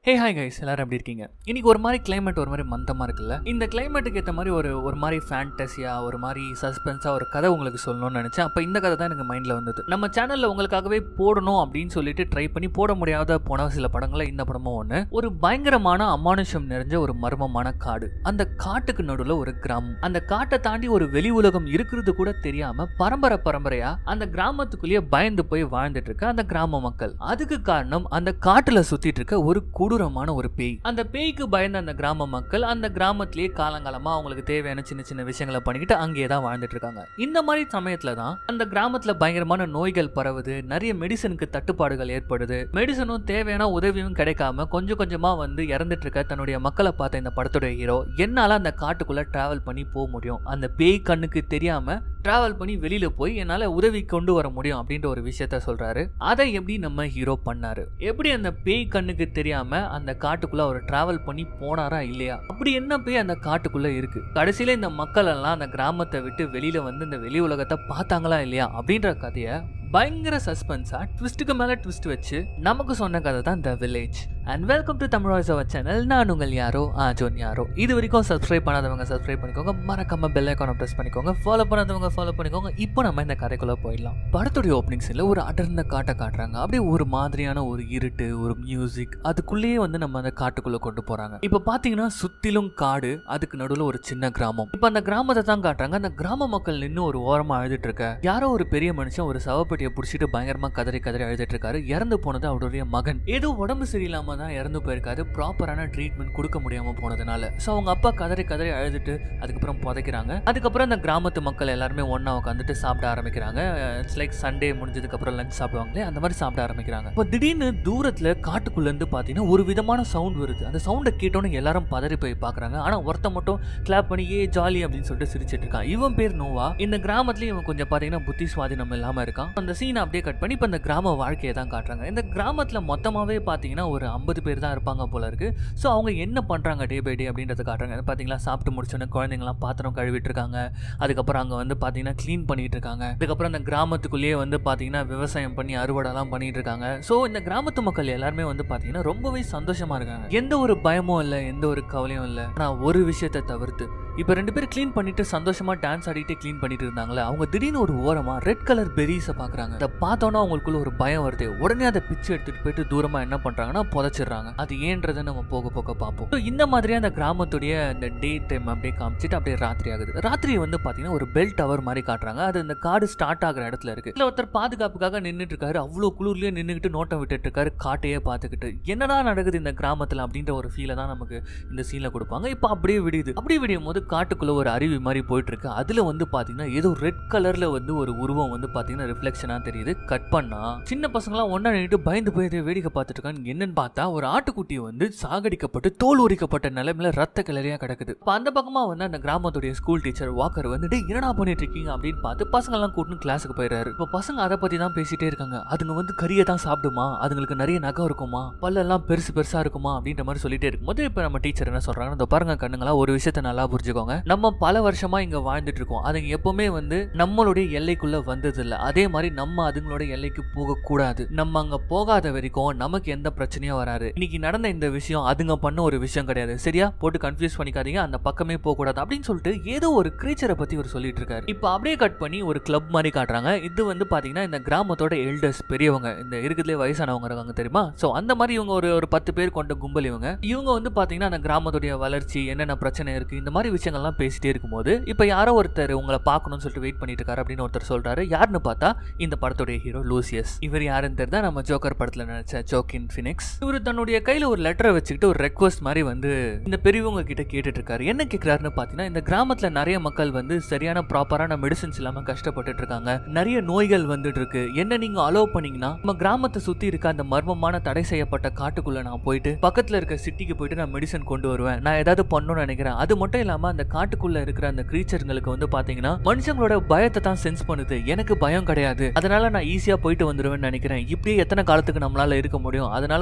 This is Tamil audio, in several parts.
ஹே ஹாய் கைஸ் எல்லாரும் எப்படி இருக்கீங்க இன்னைக்கு ஒரு மாதிரி கிளைமேட் ஒரு மாதிரி மந்தமாக இருக்குல்ல இந்த கிளைமேட்டுக்கு ஏற்ற மாதிரி ஒரு ஒரு மாதிரி ஃபேண்டஸியாக ஒரு மாதிரி சஸ்பென்ஸாக ஒரு கதை உங்களுக்கு சொல்லணும்னு நினச்சேன் அப்போ இந்த கதை தான் எனக்கு மைண்டில் வந்தது நம்ம சேனலில் உங்களுக்காகவே போடணும் அப்படின்னு சொல்லிட்டு ட்ரை பண்ணி போட முடியாத போன சில படங்களில் இந்த படமும் ஒன்று ஒரு பயங்கரமான அமானுஷம் நிறைஞ்ச ஒரு மர்மமான காடு அந்த காட்டுக்கு நடுவில் ஒரு கிராமம் அந்த காட்டை தாண்டி ஒரு வெளி உலகம் இருக்கிறது கூட தெரியாம பரம்பரை பரம்பரையா அந்த கிராமத்துக்குள்ளேயே பயந்து போய் வாழ்ந்துட்டு இருக்க அந்த கிராம மக்கள் அதுக்கு காரணம் அந்த காட்டுல சுத்திட்டு இருக்க ஒரு கொடூரமான ஒரு பேய் அந்த பேய்க்கு பயந்த அந்த கிராம மக்கள் அந்த கிராமத்திலேயே காலங்காலமா அவங்களுக்கு தேவையான சின்ன சின்ன விஷயங்களை பண்ணிக்கிட்டு அங்கேயே தான் வாழ்ந்துட்டு இருக்காங்க இந்த மாதிரி சமயத்துல தான் அந்த கிராமத்துல பயங்கரமான நோய்கள் பரவுது நிறைய மெடிசனுக்கு தட்டுப்பாடுகள் ஏற்படுது மெடிசனும் தேவையான உதவியும் கிடைக்காம கொஞ்சம் கொஞ்சமா வந்து இறந்துட்டு இருக்க தன்னுடைய மக்களை பார்த்த இந்த படத்துடைய ஹீரோ என்னால அந்த காட்டுக்குள்ள டிராவல் பண்ணி போக முடியும் அந்த பேய் கண்ணுக்கு தெரியாம டிராவல் பண்ணி வெளியில போய் என்னால உதவி கொண்டு வர முடியும் அப்படின்ற ஒரு விஷயத்த சொல்றாரு அதை எப்படி நம்ம ஹீரோ பண்ணாரு எப்படி அந்த பேய் கண்ணுக்கு தெரியாம அந்த காட்டுக்குள்ள அவர் டிராவல் பண்ணி போனாரா இல்லையா அப்படி என்ன பேய் அந்த காட்டுக்குள்ள இருக்கு கடைசியில இந்த மக்கள் எல்லாம் அந்த கிராமத்தை விட்டு வெளியில வந்து இந்த வெளி உலகத்தை பார்த்தாங்களா இல்லையா அப்படின்ற கதையை பயங்கர சஸ்பென்ஸா ட்விஸ்ட்டுக்கு மேல ட்விஸ்ட் வச்சு நமக்கு சொன்ன கதை தான் the village and welcome to Tamil voice அவர் சேனல் நான் உங்கள் யாரோ ஆஜோன் யாரோ இது வரைக்கும் சப்ஸ்கிரைப் பண்ணாதவங்க சப்ஸ்கிரைப் பண்ணிக்கோங்க மறக்காம பெல் ஐக்கானை ப்ரெஸ் பண்ணிக்கோங்க ஃபாலோ பண்ணாதவங்க ஃபாலோ பண்ணிக்கோங்க இப்போ நம்ம இந்த கதைக்குள்ள போயிடலாம் படத்துடைய ஓப்பனிங் சீனில் ஒரு அடர்ந்த காட்டை காட்டுறாங்க அப்படியே ஒரு மாதிரியான ஒரு இருட்டு ஒரு மியூசிக் அதுக்குள்ளேயே வந்து நம்ம அந்த காட்டுக்குள்ள கொண்டு போறாங்க இப்போ பாத்தீங்கன்னா சுத்திலும் காடு அதுக்கு நடுவில் ஒரு சின்ன கிராமம் இப்போ அந்த கிராமத்தை தான் காட்டுறாங்க அந்த கிராம மக்கள் நின்று ஒரு ஓரமா அழுதுட்டு இருக்க யாரோ ஒரு பெரிய மனுஷன் ஒரு சவப்பெட்டியை பிடிச்சிட்டு பயங்கரமா கதறி கதறி அழுதுட்டு இருக்காரு இறந்து போனது அவருடைய மகன் ஏதோ உடம்பு சரியில்லாம தான் இறந்து போயிருக்காரு ப்ராப்பரான ட்ரீட்மெண்ட் கொடுக்க முடியாம போனதுனால ஸோ அவங்க அப்பா கதறி கதறி அழுதுட்டு அதுக்கப்புறம் புதைக்கிறாங்க அதுக்கப்புறம் அந்த கிராமத்து மக்கள் எல்லாருமே ஒண்ணா உட்காந்துட்டு சாப்பிட ஆரம்பிக்கிறாங்க இட்ஸ் லைக் சண்டே முடிஞ்சதுக்கு அப்புறம் லஞ்ச் சாப்பிடுவாங்களே அந்த மாதிரி சாப்பிட ஆரம்பிக்கிறாங்க இப்போ திடீர்னு தூரத்துல காட்டுக்குள்ள இருந்து பாத்தீங்கன்னா ஒரு விதமான சவுண்ட் வருது அந்த சவுண்டை கேட்டோன்னு எல்லாரும் பதறி போய் பாக்குறாங்க ஆனா ஒருத்த மட்டும் கிளாப் பண்ணி ஏ ஜாலி அப்படின்னு சொல்லிட்டு சிரிச்சிட்டு இருக்கான் இவன் பேர் நோவா இந்த கிராமத்துலயும் இவன் கொஞ்சம் பாத்தீங்கன்னா புத்தி சுவாதீனம் இல்லாம இருக்கான் அந்த சீனை அப்படியே கட் பண்ணி இப்போ இந்த கிராம வாழ்க்கையை தான் காட்டுறாங்க இந்த கிராமத்துல மொத்தமாவே பாத்தீங்கன்னா ஒரு ஐம்பது பேர் தான் இருப்பாங்க போல இருக்கு ஸோ அவங்க என்ன பண்றாங்க டே பை டே அப்படின்றத காட்டுறாங்க பாத்தீங்களா சாப்பிட்டு முடிச்சோன்னே குழந்தைங்களாம் பாத்திரம் கழுவிட்டு இருக்காங்க அதுக்கப்புறம் அங்கே வந்து பார்த்தீங்கன்னா க்ளீன் பண்ணிட்டு இருக்காங்க அதுக்கப்புறம் அந்த கிராமத்துக்குள்ளேயே வந்து பார்த்தீங்கன்னா விவசாயம் பண்ணி அறுவடைலாம் பண்ணிட்டு இருக்காங்க ஸோ இந்த கிராமத்து மக்கள் எல்லாருமே வந்து பார்த்தீங்கன்னா ரொம்பவே சந்தோஷமா இருக்காங்க எந்த ஒரு பயமும் இல்லை எந்த ஒரு கவலையும் இல்லை ஆனால் ஒரு விஷயத்தை தவிர்த்து இப்போ ரெண்டு பேரும் க்ளீன் பண்ணிட்டு சந்தோஷமா டான்ஸ் ஆடிட்டு க்ளீன் பண்ணிட்டு இருந்தாங்களே அவங்க திடீர்னு ஒரு ஓரமா ரெட் கலர் பெரிஸை பார்க்குறாங்க அதை பார்த்தோன்னா அவங்களுக்குள்ள ஒரு பயம் வருது உடனே அதை பிச்சு எடுத்துட்டு போயிட்டு தூரமா என்ன பண்றாங்கன்னா புதைச்சிடுறாங்க அது ஏன்றதை நம்ம போக போக பார்ப்போம் So, இந்த மாதிரியே அந்த கிராமத்துடைய இந்த டே டைம் அப்படியே காமிச்சிட்டு அப்படியே ராத்திரி ஆகுது ராத்திரி வந்து பாத்தீங்கன்னா ஒரு பெல் டவர் மாதிரி காட்டுறாங்க அது இந்த காடு ஸ்டார்ட் ஆகுற இடத்துல இருக்கு இதுல ஒருத்தர் பாதுகாப்புக்காக நின்றுட்டு இருக்காரு அவ்வளோ குளிர்லயே நின்றுக்கிட்டு நோட்டம் விட்டுட்டு இருக்காரு காட்டையே பார்த்துக்கிட்டு என்னடா நடக்குது இந்த கிராமத்துல அப்படின்ற ஒரு ஃபீலை தான் நமக்கு இந்த சீன்ல கொடுப்பாங்க இப்போ அப்படியே விடியுது அப்படியே விடியும் போது காட்டுக்குள்ள ஒரு அருவி மாதிரி போயிட்டு இருக்கு அதுல வந்து பாத்தீங்கன்னா ஏதோ ரெட் கலர்ல வந்து ஒரு உருவம் வந்து பாத்தீங்கன்னா ரிஃப்ளெக்ஷனா தெரியுது கட் பண்ணா சின்ன பசங்களாம் ஒன்னா நின்னுட்டு பயந்து போய் இதை வேடிக்கை பார்த்துட்டு இருக்காங்க என்னன்னு பார்த்தா ஒரு ஆட்டுக்குட்டி வந்து சாகடிக்கப்பட்டு தோல் உரிக்கப்பட்ட நிலைமையில ரத்த கிளறியா கிடக்குது அப்ப அந்த பக்கமா வந்து அந்த கிராமத்துடைய ஸ்கூல் டீச்சர் வாக்கர் வந்து "டேய், என்னடா பண்ணிட்டு இருக்கீங்க அப்படின்னு பார்த்து பசங்க எல்லாம் கூட்டு கிளாஸுக்கு போயிடுறாரு இப்போ பசங்க அதை பத்தி தான் பேசிட்டே இருக்காங்க அதுங்க வந்து கறியை தான் சாப்பிடுமா அதுங்களுக்கு நிறைய நகம் இருக்குமா பல்லெல்லாம் பெருசு பெருசா இருக்குமா அப்படின்ற மாதிரி சொல்லிட்டே இருக்கும்போது இப்போ நம்ம டீச்சர் என்ன சொல்றாங்க இந்த பாருங்க கண்ணுங்களா ஒரு விஷயத்த நல்லா புரிஞ்சுக்கோங்க நம்ம பல வருஷமா இங்க வாழ்ந்துட்டு இருக்கோம் அதுங்க எப்பவுமே வந்து நம்மளுடைய எல்லைக்குள்ள வந்தது இல்ல அதே மாதிரி நம்ம அதுங்களோட எல்லைக்கு போக கூடாது நம்ம அங்க போகாத வரைக்கும் நமக்கு எந்த பிரச்சனையும் வராது இன்னைக்கு நடந்த இந்த விஷயம் அதுங்க பண்ண ஒரு விஷயம் கிடையாது சரியா போட்டு கன்ஃபியூஸ் பண்ணிக்காதீங்க அந்த பக்கமே போக கூடாது அப்படின்னு சொல்லிட்டு ஏதோ ஒரு கிரீச்சரை பத்தி ஒரு சொல்லிட்டு இருக்காரு இப்போ அப்படியே கட் பண்ணி ஒரு கிளப் மாதிரி காட்டுறாங்க இது வந்து பாத்தீங்கன்னா இந்த கிராமத்தோட எல்டர்ஸ் பெரியவங்க இந்த இருக்கிறதுலே வயசானவங்க இருக்காங்க தெரியுமா சோ அந்த மாதிரி இவங்க ஒரு ஒரு பத்து பேர் கொண்ட கும்பல் இவங்க இவங்க வந்து பாத்தீங்கன்னா அந்த கிராமத்துடைய வளர்ச்சி என்னென்ன பிரச்சனை இருக்கு இந்த மாதிரி விஷயங்கள்லாம் பேசிட்டே இருக்கும்போது இப்போ யாரோ ஒருத்தர் உங்களை பார்க்கணும்னு சொல்லிட்டு வெயிட் பண்ணிட்டு இருக்காரு அப்படின்னு ஒருத்தர் சொல்றாரு யாருன்னு பார்த்தா இந்த படத்துடைய ஹீரோ லூசியஸ் இவர் யாருன்னு தெரிஞ்சா நம்ம ஜோக்கர் படத்துல நடிச்ச ஜோக்கின் ஃபினிக்ஸ் இவர் தன்னுடைய கையில ஒரு லெட்டரை வச்சுக்கிட்டு ஒரு ரெக்வஸ்ட் மாதிரி வந்து இந்த பெரியவங்க கிட்ட கேட்டுட்டு இருக்காரு என்ன கேட்கிறாருன்னு பாத்தீங்கன்னா இந்த கிராமத்துல நிறைய மக்கள் வந்து சரியான ப்ராப்பரான மெடிசன்ஸ் இல்லாம கஷ்டப்பட்டுட்டு இருக்காங்க நிறைய நோய்கள் வந்துட்டு இருக்கு என்ன நீங்க அலோவ் பண்ணீங்கன்னா நம்ம கிராமத்தை சுத்தி இருக்க அந்த மர்மமான தடை செய்யப்பட்ட காட்டுக்குள்ள நான் போயிட்டு பக்கத்துல இருக்க சிட்டிக்கு போயிட்டு நான் மெடிசன் கொண்டு வருவேன் நான் ஏதாவது பண்ணணும்னு நினைக்கிறேன் அது மட்டும் இல்லாம அந்த காட்டுக்குள்ள இருக்கிற அந்த கிரீச்சருங்களுக்கு வந்து பாத்தீங்கன்னா மனுஷங்களோட பயத்தை தான் சென்ஸ் பண்ணுது எனக்கு பயம் கிடையாது அதனால நான் ஈஸியா போயிட்டு வந்துருவேன்னு நினைக்கிறேன் இப்படியே எத்தனை காலத்துக்கு நம்மளால இருக்க முடியும் அதனால உங்களுடைய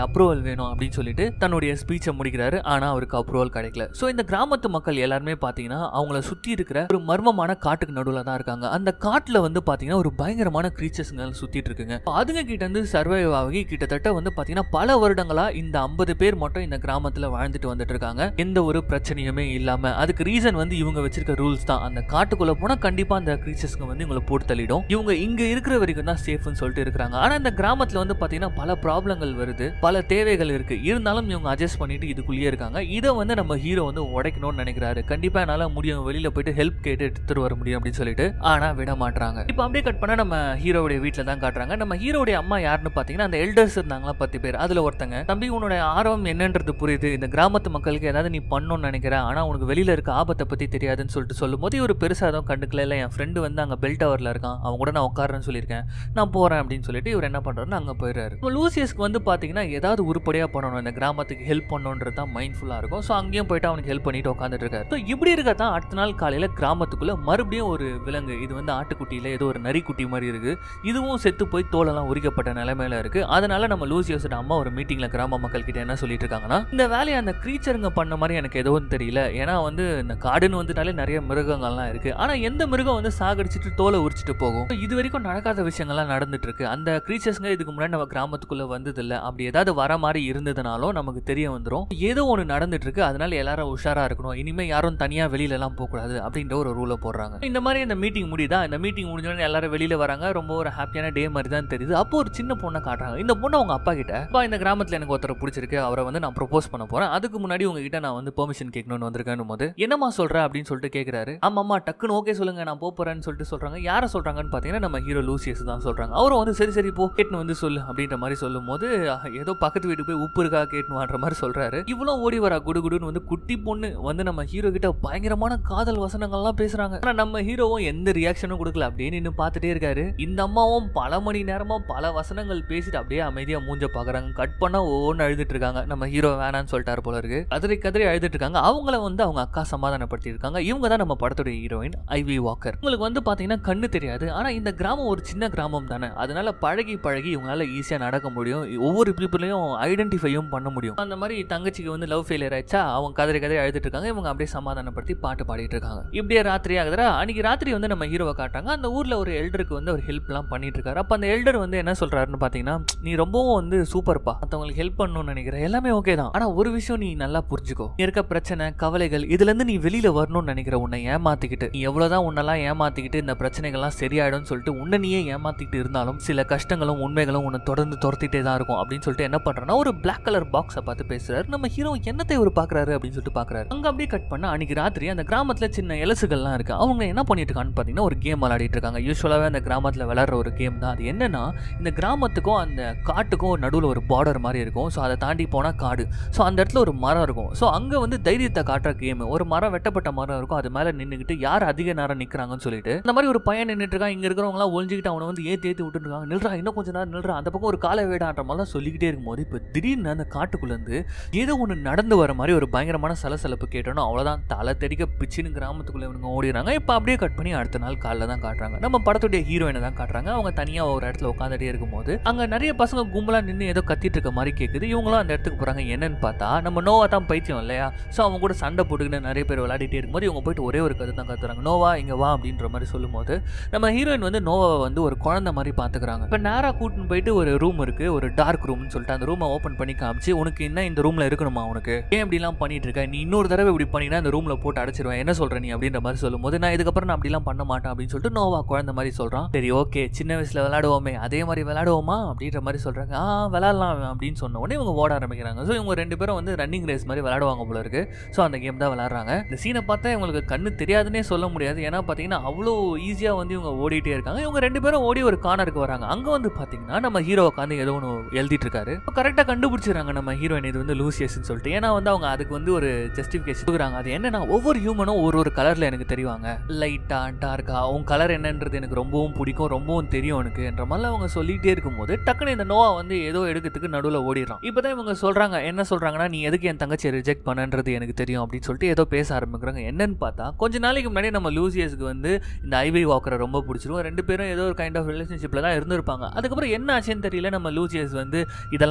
அப்ரூவல் வேணும் அப்படின்னு சொல்லிட்டு தன்னுடைய ஸ்பீச்சை முடிக்கிறாரு ஆனா அவருக்கு அப்ரூவல் கிடைக்கல ஸோ இந்த கிராமத்து மக்கள் எல்லாருமே பாத்தீங்கன்னா அவங்கள சுத்தி இருக்கிற ஒரு மர்மமான காட்டுக்கு நடுவில் தான் இருக்காங்க அந்த காட்டுல வந்து பாத்தீங்கன்னா ஒரு பயங்கரமான கிரீச்சர்ஸ்ங்க சுத்திட்டு இருக்குங்க அதுங்க கிட்ட இருந்து சர்வைவ் ஆகி கிட்டத்தட்ட வந்து பாத்தீங்கன்னா பல வருடங்களா இந்த ஐம்பது பேர் மட்டும் இந்த கிராமத்துல வாழ்ந்துட்டு வந்துட்டு இருக்காங்க எந்த ஒரு பிரச்சனையுமே இல்லாம அதுக்கு ரீசன் வந்து இவங்க வச்சிருக்க ரூல்ஸ் தான் அந்த காட்டுக்குள்ள போனா கண்டிப்பா அந்த கிரீச்சர்ஸ்ங்க வந்து இவங்களை போட்டு தள்ளிடும் இவங்க இங்க இருக்கிற வரைக்கும் தான் சேஃப்னு சொல்லிட்டு இருக்காங்க ஆனா இந்த கிராமத்துல வந்து பாத்தீங்கன்னா பல ப்ராப்ளங்கள் வருது பல தேவைகள் இருக்கு இருந்தாலும் இவங்க அட்ஜஸ்ட் பண்ணிட்டு இதுக்குள்ளேயே இருக்காங்க இதை வந்து நம்ம ஹீரோ வந்து உடைக்கணும்னு நினைக்கிறாரு கண்டிப்பா என்னால முடியும் வெளியில போயிட்டு ஹெல்ப் கேட்டு எடுத்துட்டு வர முடியும் அப்படின்னு சொல்லிட்டு ஆனா விட மாட்டாங்க இப்போ அப்படியே கட் பண்ணா நம்ம ஹீரோவுடைய வீட்டில் தான் காட்டுறாங்க நம்ம ஹீரோடைய அம்மா யாருன்னு பாத்தீங்கன்னா அந்த எல்டர்ஸ் இருந்தாங்களா பத்து பேர் அதுல ஒருத்தங்க தம்பி உன்னோட ஆர்வம் என்னன்றது புரியுது இந்த கிராமத்து மக்களுக்கு ஏதாவது நீ பண்ணணும்னு நினைக்கிற ஆனா உனக்கு வெளியில இருக்க ஆபத்தை பத்தி தெரியாதுன்னு சொல்லிட்டு சொல்லும் போது இவர் பெருசா எதுவும் கண்டுக்கல இல்லை என் ஃப்ரெண்டு வந்து அங்க பெல் டவர்ல இருக்கான் அவன் கூட நான் உட்காரன்னு சொல்லியிருக்கேன் நான் போறேன் அப்படின்னு சொல்லிட்டு இவர் என்ன பண்றாருன்னு அங்க போயிடுறாரு இப்போ லூசியஸ்க்கு வந்து பாத்தீங்கன்னா ஏதாவது உருப்படியா பண்ணணும் இந்த கிராமத்துக்கு ஹெல்ப் பண்ணணுன்றது தான் மைண்ட்ஃபுல்லா இருக்கும் ஸோ அங்கேயும் போயிட்டு அவனுக்கு ஹெல்ப் பண்ணிட்டு உட்காந்துட்டு இருக்காரு ஸோ இப்படி இருக்க தான் அடுத்த நாள் காலையில கிராமத்துக்குள்ள மறுபடியும் ஒரு விலங்கு இது வந்து ஆட்டுக்குட்டியில ஏதோ ஒரு நரிக்குட்டி மாதிரி இருக்கு இதுவும் செத்து போய் தோலெல்லாம் உரிக்கப்பட்ட நிலைமையில இருக்கு அதனால நம்ம லூசியஸோட அம்மா ஒரு மீட்டிங்ல கிராம மக்கள் கிட்ட என்ன சொல்லிட்டு இருக்காங்கன்னா இந்த வேலையை அந்த கிரீச்சருங்க பண்ண மாதிரி எனக்கு எதுவும் தெரியல ஏன்னா வந்து இந்த காடுன்னு வந்துட்டாலே நிறைய மிருகங்கள்லாம் இருக்கு ஆனா எந்த மிருகம் வந்து சாகடிச்சிட்டு தோலை உரிச்சிட்டு போகும் இது வரைக்கும் நடக்காத விஷயங்கள்லாம் நடந்துட்டு இருக்கு அந்த கிரீச்சர்ஸ்ங்க இதுக்கு முன்னாடி நம்ம கிராமத்துக்குள்ள வந்தது இல்ல அப்படி ஏதாவது வர மாதிரி இருந்ததுனாலும் நமக்கு தெரிய வந்துடும் ஏதோ ஒன்று நடந்துட்டு இருக்கு அதனால எல்லாரும் உஷாரா இருக்கணும் இனிமே யாரும் தனியா வெளியில எல்லாம் போக கூடாது அப்படின்ற ஒரு ரூலை போடுறாங்க இந்த மாதிரி இந்த மீட்டிங் முடியுதா இந்த மீட்டிங் முடிஞ்சோடனே எல்லாரும் வெளியில வராங்க ரொம்ப ஒரு ஹாப்பியான டே மாதிரி தான் தெரியுது அப்போ ஒரு சின்ன பொண்ணை காட்டுறாங்க இந்த பொண்ணு அவங்க அப்பா கிட்ட அப்பா இந்த கிராமத்துல எனக்கு ஒருத்தர் பிடிச்சிருக்கு அவரை வந்து நான் ப்ரொபோஸ் பண்ண போறேன் அதுக்கு முன்னாடி உங்ககிட்ட நான் வந்து பெர்மிஷன் கேட்கணும்னு வந்திருக்கேன் போது என்னம்மா சொல்ற அப்படின்னு சொல்லிட்டு கேட்கிறாரு ஆமாம்மா டக்குன்னு ஓகே சொல்லுங்க நான் போப் போறேன்னு சொல்லிட்டு சொல்றாங்க யாரை சொல்றாங்கன்னு பாத்தீங்கன்னா நம்ம ஹீரோ லூசியஸ் தான் சொல்றாங்க அவரும் வந்து சரி சரி போ கேட்டுன்னு வந்து சொல்லு அப்படின்ற மாதிரி சொல்லும் போது அஹ், ஏதோ பக்கத்து வீட்டுக்கு போய் உப்பு இருக்கா கேட்டுவான்ற மாதிரி சொல்றாரு இவ்வளோ ஓடி வரா குடுகுடுன்னு வந்து குட்டி பொண்ணு வந்து நம்ம ஹீரோ கிட்ட பயங்கரமான காதல் வசனங்கள்லாம் பேசுறாங்க ஆனா நம்ம ஹீரோவும் எந்த ரியாக்ஷனும் கொடுக்கல அப்படியே நின்று பார்த்துட்டே இருக்காரு இந்த அம்மாவும் பல மணி நேரமா பல வசனங்கள் பேசிட்டு அப்படியே அமைதியா மூஞ்ச பாக்குறாங்க கட் பண்ணா ஒவ்வொன்று அழுதுட்டு இருக்காங்க நம்ம ஹீரோ வேணான்னு சொல்லிட்டாரு போல இருக்கு கதறி கதறி அழுதுட்டு இருக்காங்க அவங்கள வந்து அவங்க அக்கா சமாதானப்படுத்தி இருக்காங்க இவங்க தான் நம்ம படத்துடைய ஹீரோயின் ஐவி வாக்கர் உங்களுக்கு வந்து பாத்தீங்கன்னா கண்ணு தெரியாது ஆனா இந்த கிராமம் ஒரு சின்ன கிராமம் தானே அதனால பழகி பழகி இவங்களால ஈஸியா நடக்க முடியும் ஒவ்வொரு பீப்புளையும் ஐடென்டிஃபையும் பண்ண முடியும் அந்த மாதிரி தங்கச்சிக்கு வந்து லவ் ஃபெயிலியர் ஆயிடுச்சா அவங்க கதறி கதறி அழுதுட்டு இருக்காங்க இவங்க அப்படியே சமாதானப்படுத்தி பாட்டு பாடிட்டு இருக்காங்க இப்படியே ராத்திரி ஆகுதுரா அன்னைக்கு ராத்திரி வந்து நம்ம ஹீரோவை காட்டாங்க அந்த ஊர்ல ஒரு எல்டருக்கு வந்து அவர் ஹெல்ப்லாம் பண்ணிட்டு இருக்காரு அப்ப அந்த எல்டர் வந்து என்ன சொல்றாருன்னு பாத்தீங்கன்னா நீ ரொம்பவும் வந்து சூப்பர்ப்பா மத்தவங்களுக்கு ஹெல்ப் பண்ணணும்னு நினைக்கிறேன் எல்லாமே ஓகே தான் ஆனா ஒரு விஷயம் நீ நல்லா புரிஞ்சுக்கோ இங்க இருக்க பிரச்சனை கவலைகள் இதுல இருந்து நீ வெளியில வரணும்னு நினைக்கிற உன்னை ஏமாத்திக்கிட்டு நீ எவ்வளவுதான் உன்னெல்லாம் ஏமாத்திக்கிட்டு இந்த பிரச்சனைகள்லாம் சரியாயிடும்னு சொல்லிட்டு உன்னை நீயே ஏமாத்திக்கிட்டு இருந்தாலும் சில கஷ்டங்களும் உண்மைகளும் உன்னை தொடர்ந்து துரத்திட்டே தான் இருக்கும் அப்படின்னு சொல்லிட்டு என்ன பண்றேன்னா ஒரு பிளாக் கலர் பாக்ஸை பார்த்து பேசுறாரு நம்ம ஹீரோ என்னத்தை இவர் பாக்குறாரு அப்படின்னு சொல்லிட்டு பாக்குறாரு அங்க அப்படியே கட் பண்ண அன்னைக்கு ராத்திரி அந்த கிராமத்துல சின்ன எலசுகள்லாம் இருக்கு அவங்க என்ன பண்ணிட்டு இருக்கான்னு பாத்தீங்கன்னா ஒரு கேம் விளையாடிட்டு இருக்காங்க யூஸ்வலாவே அந்த கிராமத்துல விளையாடுற ஒரு கேம் தான் அது என்னன்னா இந்த கிராமத்துக்கும் அந்த காட்டுக்கும் நடுவில் ஒரு பார்டர் மாதிரி இருக்கும் ஸோ அதை தாண்டி போனால் காடு ஸோ அந்த இடத்துல ஒரு மரம் இருக்கும் ஸோ அங்கே வந்து தைரியத்தை காட்டுற கேம் ஒரு மரம் வெட்டப்பட்ட மரம் இருக்கும் அது மேலே நின்றுக்கிட்டு யார் அதிக நேரம் நிற்கிறாங்கன்னு சொல்லிட்டு இந்த மாதிரி ஒரு பையன் நின்றுட்டு இருக்கான் இங்கே இருக்கிறவங்களாம் ஒழிஞ்சிக்கிட்டு அவனை வந்து ஏற்றி ஏற்றி விட்டுருக்காங்க நில்றா இன்னும் கொஞ்ச நேரம் நில்றா அந்த பக்கம் ஒரு காலை வேடான்ற மாதிரிலாம் சொல்லிக்கிட்டே இருக்கும்போது இப்போ திடீர்னு அந்த காட்டுக்குள்ளேருந்து ஏதோ ஒன்று நடந்து வர மாதிரி ஒரு பயங்கரமான சலசலப்பு கேட்டோன்னா அவ்வளோதான் தலை தெறிக்க பிச்சுன்னு கிராமத்துக்குள்ளே இவனுங்க ஓடிடுறாங்க இப்போ அப்படியே கட் பண்ணி அடுத்த நாள் காலைல தான் காட்டுறாங்க நம்ம படத்துடைய ஹீரோயினை தான் காட்டுறாங்க அவங்க தனியாக ஒரு இடத்துல உட்காந்துட்டே இருக்கும்போது அங்கே நிறைய பசங்க கும்பலாக நின்று ஏதோ கத்திட்டு இருக்க மாதிரி கேட்குது இவங்களும் அந்த இடத்துக்கு போகிறாங்க என்னன்னு பார்த்தா நம்ம நோவா தான் பைத்தியம் இல்லையா ஸோ அவங்க கூட சண்டை போட்டுக்கிட்டு நிறைய பேர் விளையாடிட்டே இருக்கும்போது இவங்க போயிட்டு ஒரே ஒரு கதை தான் கத்துறாங்க நோவா இங்கே வா அப்படின்ற மாதிரி சொல்லும்போது நம்ம ஹீரோயின் வந்து நோவாவை வந்து ஒரு குழந்தை மாதிரி பார்த்துக்கிறாங்க இப்போ நேராக கூட்டின்னு போயிட்டு ஒரு ரூம் இருக்கு ஒரு டார்க் ரூம்னு சொல்லிட்டு அந்த ரூமை ஓப்பன் பண்ணி காமிச்சு உனக்கு என்ன இந்த ரூமில் இருக்கணுமா உனக்கு ஏன் இப்படிலாம் பண்ணிட்டு இருக்க நீ இன்னொரு தடவை இப்படி பண்ணினா இந்த ரூமில் போட்டு அடைச்சிருவேன் என்ன சொல்ற நீ அப்படின்ற மாதிரி சொல்லும்போது நான் இதுக்கப்புறம் நான் அப்படிலாம் பண்ண மாட்டேன் அப்படின்னு சொல்லிட்டு நோவா குழந்தை மாதிரி சொல்கிறான் சரி ஓகே சின்ன வயசில் விளையாடுவோமே அதே மாதிரி விளையாடுவோமா அப்படின்ற மாதிரி சொல்கிறாங்க ஆ விளையாடலாம் அப்படின்னு சொன்ன உடனே இவங்க ஓட ஆரம்பிக்கிறாங்க ஸோ இவங்க ரெண்டு பேரும் வந்து ரன்னிங் ரேஸ் மாதிரி விளையாடுவாங்க போல இருக்கு ஸோ அந்த கேம் தான் விளையாடுறாங்க இந்த சீனை பார்த்தா இவங்களுக்கு கண்ணு தெரியாதுன்னே சொல்ல முடியாது ஏன்னா பார்த்தீங்கன்னா அவ்வளோ ஈஸியாக வந்து இவங்க ஓடிட்டே இருக்காங்க இவங்க ரெண்டு பேரும் ஓடி ஒரு கார்னருக்கு வராங்க அங்கே வந்து பார்த்தீங்கன்னா நம்ம ஹீரோ உட்காந்து ஏதோ ஒன்று எழுதிட்டு இருக்காரு கரெக்டாக கண்டுபிடிச்சிடுறாங்க நம்ம ஹீரோயின் இது வந்து லூசியஸ்ன்னு சொல்லிட்டு ஏன்னா வந்து அவங்க அதுக்கு வந்து ஒரு ஜஸ்டிஃபிகேஷன் கொடுக்குறாங்க அது என்னன்னா ஒவ்வொரு ஹியூமனும் ஒரு ஒரு கலரில் எனக்கு தெரிவாங்க லைட்டா டார்க்கா உன் கலர் என்னன்றது எனக்கு ரொம்பவும் பிடிக்கும் ரொம்பவும் தெரியும் எனக்கு என்ற மாதிரி அவங்க சொல்லிட்டே இருக்கும்போது டக்குன்னு இந்த நோவா வந்து ஏதோ எடுக்கிறதுக்கு நடுவில் ஓடிடுறான் இப்போதான் இவங்க சொல்றாங்க என்ன சொல்றாங்கன்னா நீ எதுக்கு என் தங்கச்சியை ரிஜெக்ட் பண்ணன்றது எனக்கு தெரியும் அப்படின்னு சொல்லிட்டு ஏதோ பேச ஆரம்பிக்கிறாங்க என்னன்னு பார்த்தா கொஞ்ச நாளைக்கு முன்னாடி நம்ம லூசியஸ்க்கு வந்து இந்த ஐவி வாக்கரை ரொம்ப பிடிச்சிரும் ரெண்டு பேரும் ஏதோ ஒரு கைண்ட் ஆஃப் ரிலேஷன்ஷிப்பில் தான் இருந்திருப்பாங்க அதுக்கப்புறம் என்ன ஆச்சுன்னு தெரியல நம்ம லூசியஸ் வந்து இதெல்லாம்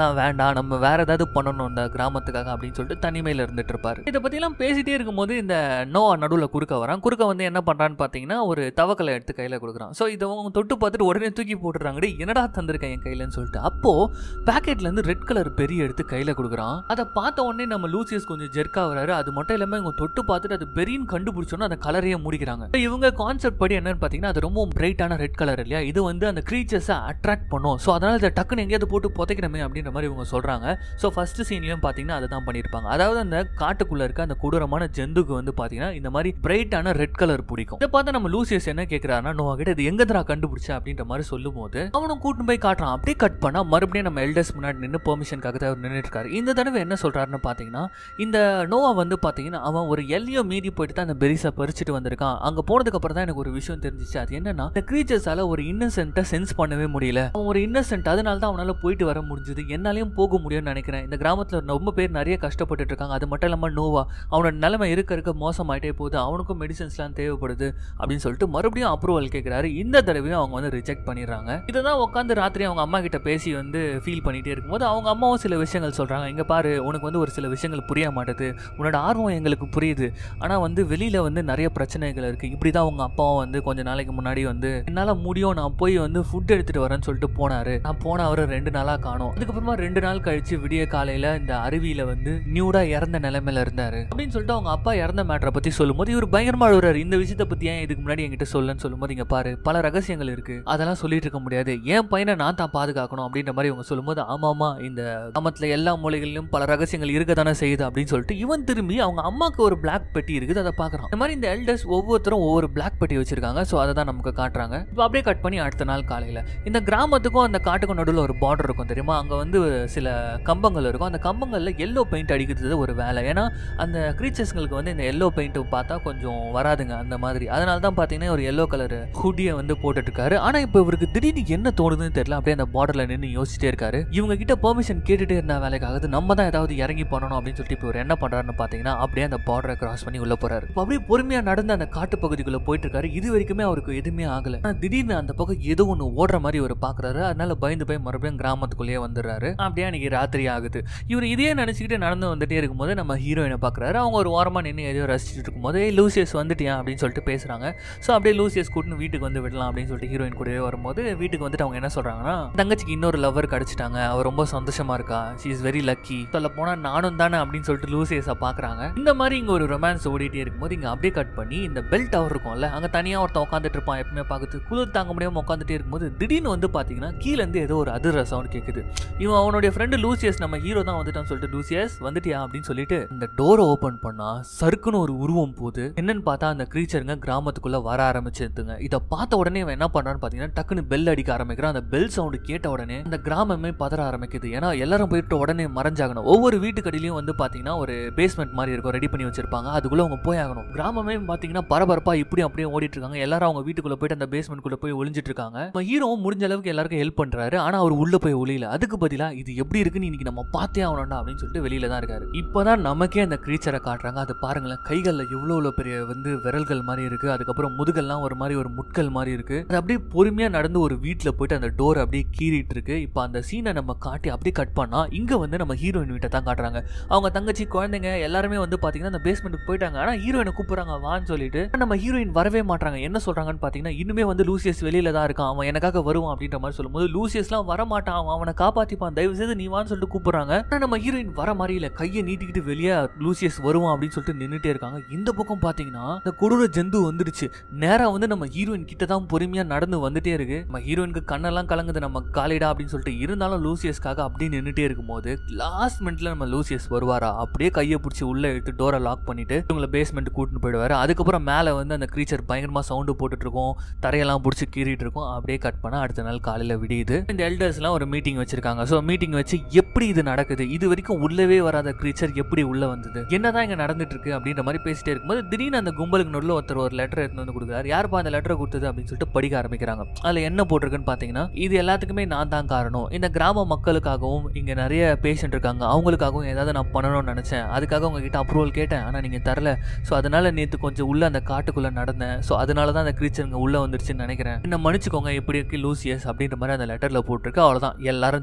இதெல்லாம் வேண்டாம் நம்ம வேற ஏதாவது பண்ணணும் இந்த கிராமத்துக்காக அப்படின்னு சொல்லிட்டு தனிமையில இருந்துட்டு இருப்பாரு இதை பத்திலாம் பேசிட்டே இருக்கும்போது இந்த நோவா நடுவில் குறுக்க வரான் குறுக்க வந்து என்ன பண்றான்னு பார்த்தீங்கன்னா ஒரு தவக்கலை எடுத்து கையில கொடுக்குறான் ஸோ இதை அவங்க தொட்டு பார்த்துட்டு உடனே தூக்கி போட்டுறாங்க "டேய், என்னடா தந்திருக்கேன் என் கையிலன்னு சொல்லிட்டு அப்போ பேக்கெட்ல இருந்து ரெட் கலர் பெரிய எடுத்து கையில கொடுக்குறான் அதை பார்த்த உடனே நம்ம லூசியஸ் கொஞ்சம் ஜெர்க்கா வராரு அது மட்டும் இல்லாம இவங்க தொட்டு பார்த்துட்டு அது பெரின்னு கண்டுபிடிச்சோன்னா அந்த கலரையே முடிக்கிறாங்க இப்ப இவங்க கான்செப்ட் படி என்னன்னு பார்த்தீங்கன்னா அது ரொம்ப பிரைட்டான ரெட் கலர் இல்லையா இது வந்து அந்த க்ரீச்சர்ஸை அட்ராக்ட் பண்ணும் ஸோ அதனால இதை டக்குன்னு எங்கேயாவது போட்டு புதைக்கணுமே அப்படின்ற மாதிரி இவங்க சொல்றாங்க ஸோ ஃபர்ஸ்ட் சீன்லயும் பார்த்தீங்கன்னா அதை தான் பண்ணியிருப்பாங்க அதாவது அந்த காட்டுக்குள்ள இருக்க அந்த கொடூரமான ஜந்துக்கு வந்து பார்த்தீங்கன்னா இந்த மாதிரி பிரைட்டான ரெட் கலர் பிடிக்கும் இதை பார்த்து நம்ம லூசியஸ் என்ன கேட்கிறாருன்னா நோவா கிட்ட இது எங்க தரா கண்டுபிடிச்ச அப்படின்ற மாதிரி சொல்லும் போது அவனும் கூட்டிட்டு போய் காட்டுறான் அப்படியே கட் பண்ணா மறுபடியும் நம்ம எல்டர்ஸ் முன்னாடி நின்று பெர்மிஷனுக்காக தான் அவர் நின்றுட்டு இருக்காரு இந்த தடவை என்ன சொல்றாருன்னு பார்த்தீங்கன்னா இந்த நோவா வந்து பார்த்தீங்கன்னா அவன் ஒரு எல்லையோ மீறி போயிட்டு தான் அந்த பெரிசை பறிச்சுட்டு வந்திருக்கான் அங்க போனதுக்கு அப்புறம் தான் எனக்கு ஒரு விஷயம் தெரிஞ்சிச்சு அது என்னன்னா இந்த கிரீச்சர்ஸால ஒரு இன்னசென்ட்டை சென்ஸ் பண்ணவே முடியல அவன் ஒரு இன்னசென்ட் அதனால தான் அவனால போயிட்டு வர முடிஞ்சது என்னாலையும் போக முடியும்னு நினைக்கிறேன் இந்த கிராமத்துல ரொம்ப பேர் நிறைய கஷ்டப்பட்டுட்டு இருக்காங்க அது மட்டும் இல்லாம நோவா அவனோட நிலைமை இருக்க இருக்க மோசமாயிட்டே போகுது அவனுக்கும் மெடிசன்ஸ்லாம் தேவைப்படுது அப்படின்னு சொல்லிட்டு மறுபடியும் அப்ரூவல் கேட்குறாரு இந்த தடவையும் அவங்க வந்து ரிஜெக்ட் பண்ணிடுறாங்க இதை தான் உட்காந்து ராத்திரி அவங்க அம்மா கிட்ட பேசி வந்து ஃபீல் பண்ணிட்டே இருக்கும்போது அவங்க அம்மாவும் சில விஷயங்கள் சொல்றாங்க இங்க பாரு உனக்கு வந்து ஒரு சில விஷயங்கள் புரிய மாட்டேது உன்னோட ஆர்வம் எங்களுக்கு புரியுது ஆனா வந்து வெளியில வந்து நிறைய பிரச்சனைகள் இருக்கு இப்படி தான் உங்க அப்பாவும் வந்து கொஞ்ச நாளைக்கு முன்னாடி வந்து என்னால முடியும் நான் போய் வந்து ஃபுட் எடுத்துட்டு வரேன்னு சொல்லிட்டு போனாரு நான் போன அவரை ரெண்டு நாளா காணோம் அதுக்கப்புறமா ரெண்டு நாள் கழிச்சு விடிய காலையில இந்த அருவியில வந்து நியூடா இறந்த நிலைமையில இருந்தாரு அப்படின்னு சொல்லிட்டு அவங்க அப்பா இறந்த மேட்டரை பத்தி சொல்லும்போது இவர் பயங்கரமா அழுகுறாரு இந்த விஷயத்தை பத்தி ஏன் இதுக்கு முன்னாடி என்கிட்ட சொல்லுன்னு சொல்லும்போது இங்க பாரு பல ரகசியங்கள் இருக்கு அதெல்லாம் சொல்லிட்டு இருக்க முடியாது என் பையனை நான் தான் பாதுகாக்கணும் அப்படின்ற மாதிரி இவங்க சொல்லும்போது ஆமாமா இந்த கிராமத்துல எல்லா மூலைகளிலும் பல ரகசியங்கள் இருக்க தானே செய்யுது அப்படின்னு சொல்லிட்டு இவன் திரும்பி அவங்க அம்மாக்கு ஒரு பிளாக் பெட்டி இருக்குது அதை பார்க்கறான் இந்த மாதிரி இந்த எல்டர்ஸ் ஒவ்வொருத்தரும் ஒவ்வொரு பிளாக் பெட்டி வச்சிருக்காங்க ஸோ அதை தான் நமக்கு காட்டுறாங்க இப்போ அப்படியே கட் பண்ணி அடுத்த நாள் காலையில இந்த கிராமத்துக்கும் அந்த காட்டுக்கும் நடுவில் ஒரு பார்டர் இருக்கும் தெரியுமா அங்க வந்து சில கம்பங்கள் இருக்கும் அந்த கம்பங்கள்ல எல்லோ பெயிண்ட் அடிக்கிறது ஒரு வேலை ஏன்னா அந்த க்ரீச்சர்ஸ்களுக்கு வந்து இந்த எல்லோ பெயிண்ட் பார்த்தா கொஞ்சம் வராதுங்க அந்த மாதிரி அதனால தான் பார்த்தீங்கன்னா ஒரு எல்லோ கலர் ஹுடியை வந்து போட்டுட்டு இருக்காரு ஆனா இப்போ இவருக்கு திடீர்னு என்ன தோணுதுன்னு தெரியல அப்படியே அந்த பார்டர்ல நின்று யோசிச்சிட்டே இருக்காரு இவங்க கிட்ட பெர்மிஷன் கேட்டுட்டே இருந்த வேலைக்காகுது நம்ம தான் ஏதாவது இறங்கி பண்ணணும் அப்படின்னு சொல்லிட்டு இப்போ இவர் என்ன பண்றாருன்னு பார்த்தீங்கன்னா அப்படியே அந்த பார்டரை கிராஸ் பண்ணி உள்ள போறாரு இப்போ அப்படியே பொறுமையா நடந்து அந்த காட்டு பகுதிக்குள்ள போயிட்டு இருக்காரு இது வரைக்குமே அவருக்கு எதுவுமே ஆகல ஆனா திடீர்னு அந்த பக்கம் ஏதோ ஒன்று ஓடுற மாதிரி இவர் பாக்குறாரு அதனால பயந்து போய் மறுபடியும் கிராமத்துக்குள்ளேயே வந்துடுறாரு அப்படியே அன்னைக்கு ராத்திரி ஆகுது இவர் இதையே நினைச்சுக்கிட்டு நடந்து வந்துட்டே இருக்கும்போது நம்ம ஹீரோயினை பார்க்குறாரு அவங்க ஒரு ஓரமாக நின்று எதையோ ரசிச்சுட்டு இருக்கும்போது "ஏய், லூசியஸ் வந்துட்டியா அப்படின்னு சொல்லிட்டு பேசுகிறாங்க ஸோ அப்படியே லூசியஸ் கூட்டின்னு வீட்டுக்கு வந்து விடலாம் அப்படின்னு சொல்லிட்டு ஹீரோயின் கூடவே வரும்போது வீட்டுக்கு வந்துட்டு அவங்க என்ன சொல்கிறாங்கன்னா தங்கச்சிக்கு இன்னொரு லவர் கிடச்சிட்டாங்க அவ ரொம்ப சந்தோஷமா இருக்கா ஷி இஸ் வெரி லக்கி சொல்ல போனால் நானும் தானே அப்படின்னு சொல்லிட்டு லூசியஸை பார்க்குறாங்க இந்த மாதிரி இங்கே ஒரு ரொமான்ஸ் ஓடிட்டே இருக்கும்போது இங்கே அப்படியே கட் பண்ணி இந்த பெல் டவர் இருக்கும்ல அங்கே தனியாக ஒருத்தன் உட்காந்துட்டு இருப்பான் எப்பவுமே பார்க்குறது குளிர் தாங்க முடியாமல் உட்காந்துட்டே இருக்கும்போது திடீர்னு வந்து பார்த்தீங்கன்னா கீழேருந்து ஏதோ ஒரு அதிர சவுண்ட் கேட்குது இவன் அவனுடைய ஃப்ரெண்டு லூசியஸ் நம்ம ஹீரோ தான் வந்துட்டான்னு சொல்லிட்டு லூசியஸ் வந்துட்டியா அப்படின்னு சொல்லிட்டு இந்த டோரை ஓபன் பண்ணா சறுக்குன்னு ஒரு உருவம் போகுது என்னன்னு பார்த்தா அந்த கிரீச்சருங்க கிராமத்துக்குள்ள வர ஆரம்பிச்சிருந்துங்க இதை பார்த்த உடனே இவன் என்ன பண்றான்னு பார்த்தீங்கன்னா டக்குன்னு பெல் அடிக்க ஆரம்பிக்கிறான் அந்த பெல் சவுண்டு கேட்ட உடனே அந்த கிராமமே பதற ஆரம்பிக்குது ஏன்னா எல்லாரும் போயிட்டு உடனே மறைஞ்சாகணும் ஒவ்வொரு வீட்டுக்கடியிலையும் வந்து பார்த்தீங்கன்னா ஒரு பேஸ்மெண்ட் மாதிரி இருக்கும் ரெடி பண்ணி வச்சிருப்பாங்க அதுக்குள்ள அவங்க போய் ஆகணும் கிராமமே பார்த்தீங்கன்னா பரபரப்பா இப்படி அப்படியே ஓடிட்டு இருக்காங்க எல்லாரும் அவங்க வீட்டுக்குள்ள போயிட்டு அந்த பேஸ்மெண்ட்குள்ள போய் ஒளிஞ்சிட்டு இருக்காங்க நம்ம ஹீரோவும் முடிஞ்ச அளவுக்கு எல்லாருக்கும் ஹெல்ப் பண்றாரு ஆனா அவர் உள்ள போய் ஒளியல அதுக்கு பதிலா இது எப்படி இருக்குன்னு இன்னைக்கு நம்ம பார்த்தே ஆகணும்டா அப்படின்னு சொல்லிட்டு வெளியில தான் இருக்காரு இப்பதான் நமக்கே அந்த கிரீச்சரை காட்டுறாங்க அது பாருங்களேன் கைகள்ல எவ்வளவு எவ்வளவு பெரிய வந்து விரல்கள் மாதிரி இருக்கு அதுக்கப்புறம் முதுகெல்லாம் ஒரு மாதிரி ஒரு முட்கள் மாதிரி இருக்கு அது அப்படியே பொறுமையா நடந்து ஒரு வீட்டுல போயிட்டு அந்த டோர் அப்படியே கீறிட்டு இருக்கு இப்போ அந்த சீனை நம்ம காட்டி அப்படியே கட் பண்ணா இங்க வந்து நம்ம ஹீரோயின் வீட்டை தான் காட்டுறாங்க அவங்க தங்கச்சி குழந்தைங்க எல்லாருமே வந்து பாத்தீங்கன்னா அந்த பேஸ்மெண்ட்டுக்கு போயிட்டாங்க ஆனா ஹீரோயினை கூப்பிடுறாங்க வான்னு சொல்லிட்டு ஆனா நம்ம ஹீரோயின் வரவே மாட்டாங்க என்ன சொல்றாங்கன்னு பாத்தீங்கன்னா இன்னுமே வந்து லூசியஸ் வெளியில தான் இருக்கான் அவன் எனக்காக வருவான் அப்படின்ற மாதிரி சொல்லும்போது லூசியஸ்லாம் வர மாட்டான் அவன் அவனை காப்பாத்திப்பான் தயவு செய்து நீ வான்னு சொல்லிட்டு கூப்பிடுறாங்க ஆனா நம்ம ஹீரோயின் வர மாதிரி இல்ல கையை நீட்டிக்கிட்டு வெளியே லூசியஸ் வருவான் அப்படின்னு சொல்லிட்டு நின்னுட்டே இருக்காங்க இந்த பக்கம் பாத்தீங்கன்னா இந்த கொடூர ஜந்து வந்துடுச்சு நேரா வந்து நம்ம ஹீரோயின் கிட்ட தான் பொறுமையா நடந்து வந்துட்டே இருக்கு நம்ம ஹீரோயினுக்கு கண்ணெல்லாம் கலங்குது நம்ம காலிடா அப்படின்னு சொல்லிட்டு இருந்தாலும் லூசியஸ்க்காக அப்படியே நின்னுட்டே இருக்கும்போது லாஸ்ட் மினிட்ல நம்ம லூசியஸ் வருவாரா அப்படியே கையை பிடிச்சி உள்ள எடுத்து டோரை லாக் பண்ணிட்டு இவங்களை பேஸ்மெண்ட் கூட்டிட்டு போயிடுவாரு அதுக்கப்புறம் மேல வந்து அந்த கிரீச்சர் பயங்கரமா சவுண்டு போட்டுட்டு இருக்கும் தரையெல்லாம் பிடிச்சி கீறிட்டு இருக்கும் அப்படியே கட் பண்ணா அடுத்த நாள் காலையில விடியுது இந்த எல்டர்ஸ்லாம் ஒரு மீட்டிங் வச்சிருக்காங்க ஸோ மீட்டிங் வச்சு எப்படி இது நடக்குது இது வரைக்கும் உள்ளவே வராத கிரீச்சர் எப்படி உள்ள வந்தது என்னதான் இங்க நடந்துட்டு இருக்கு அப்படின்ற மாதிரி பேசிட்டே இருக்கும்போது திடீர்னு அந்த கும்பலுக்கு நடுவில் ஒருத்தர் ஒரு லெட்டர் எடுத்து வந்து கொடுக்குறாரு யாருப்பா அந்த லெட்டரை கொடுத்தது அப்படின்னு சொல்லிட்டு படிக்க ஆரம்பிக்கிறாங்க அதுல என்ன போட்டிருக்குன்னு பாத்தீங்கன்னா இது எல்லாத்துக்குமே நான் தான் காரணம் இந்த கிராம மக்களுக்காகவும் இங்க நிறைய பேஷண்ட் இருக்காங்க அவங்களுக்காகவும் ஏதாவது நான் பண்ணணும்னு நினைச்சேன் அதுக்காக உங்ககிட்ட அப்ரூவல் கேட்டேன் ஆனா நீங்க தரல ஸோ அதனால நேத்து கொஞ்சம் உள்ள அந்த காட்டுக்குள்ள நடந்தேன் ஸோ அதனால தான் அந்த கிரீச்சருங்க உள்ள வந்துருச்சுன்னு நினைக்கிறேன் என்ன மன்னிச்சுக்கோங்க எப்படி இருக்கு லூசியஸ் அப்படின்ற மாதிரி அந்த லெட்டர்ல போட்டிருக்கு அவ்வளவுதான் எல்லாரும் திரும்பி அவனை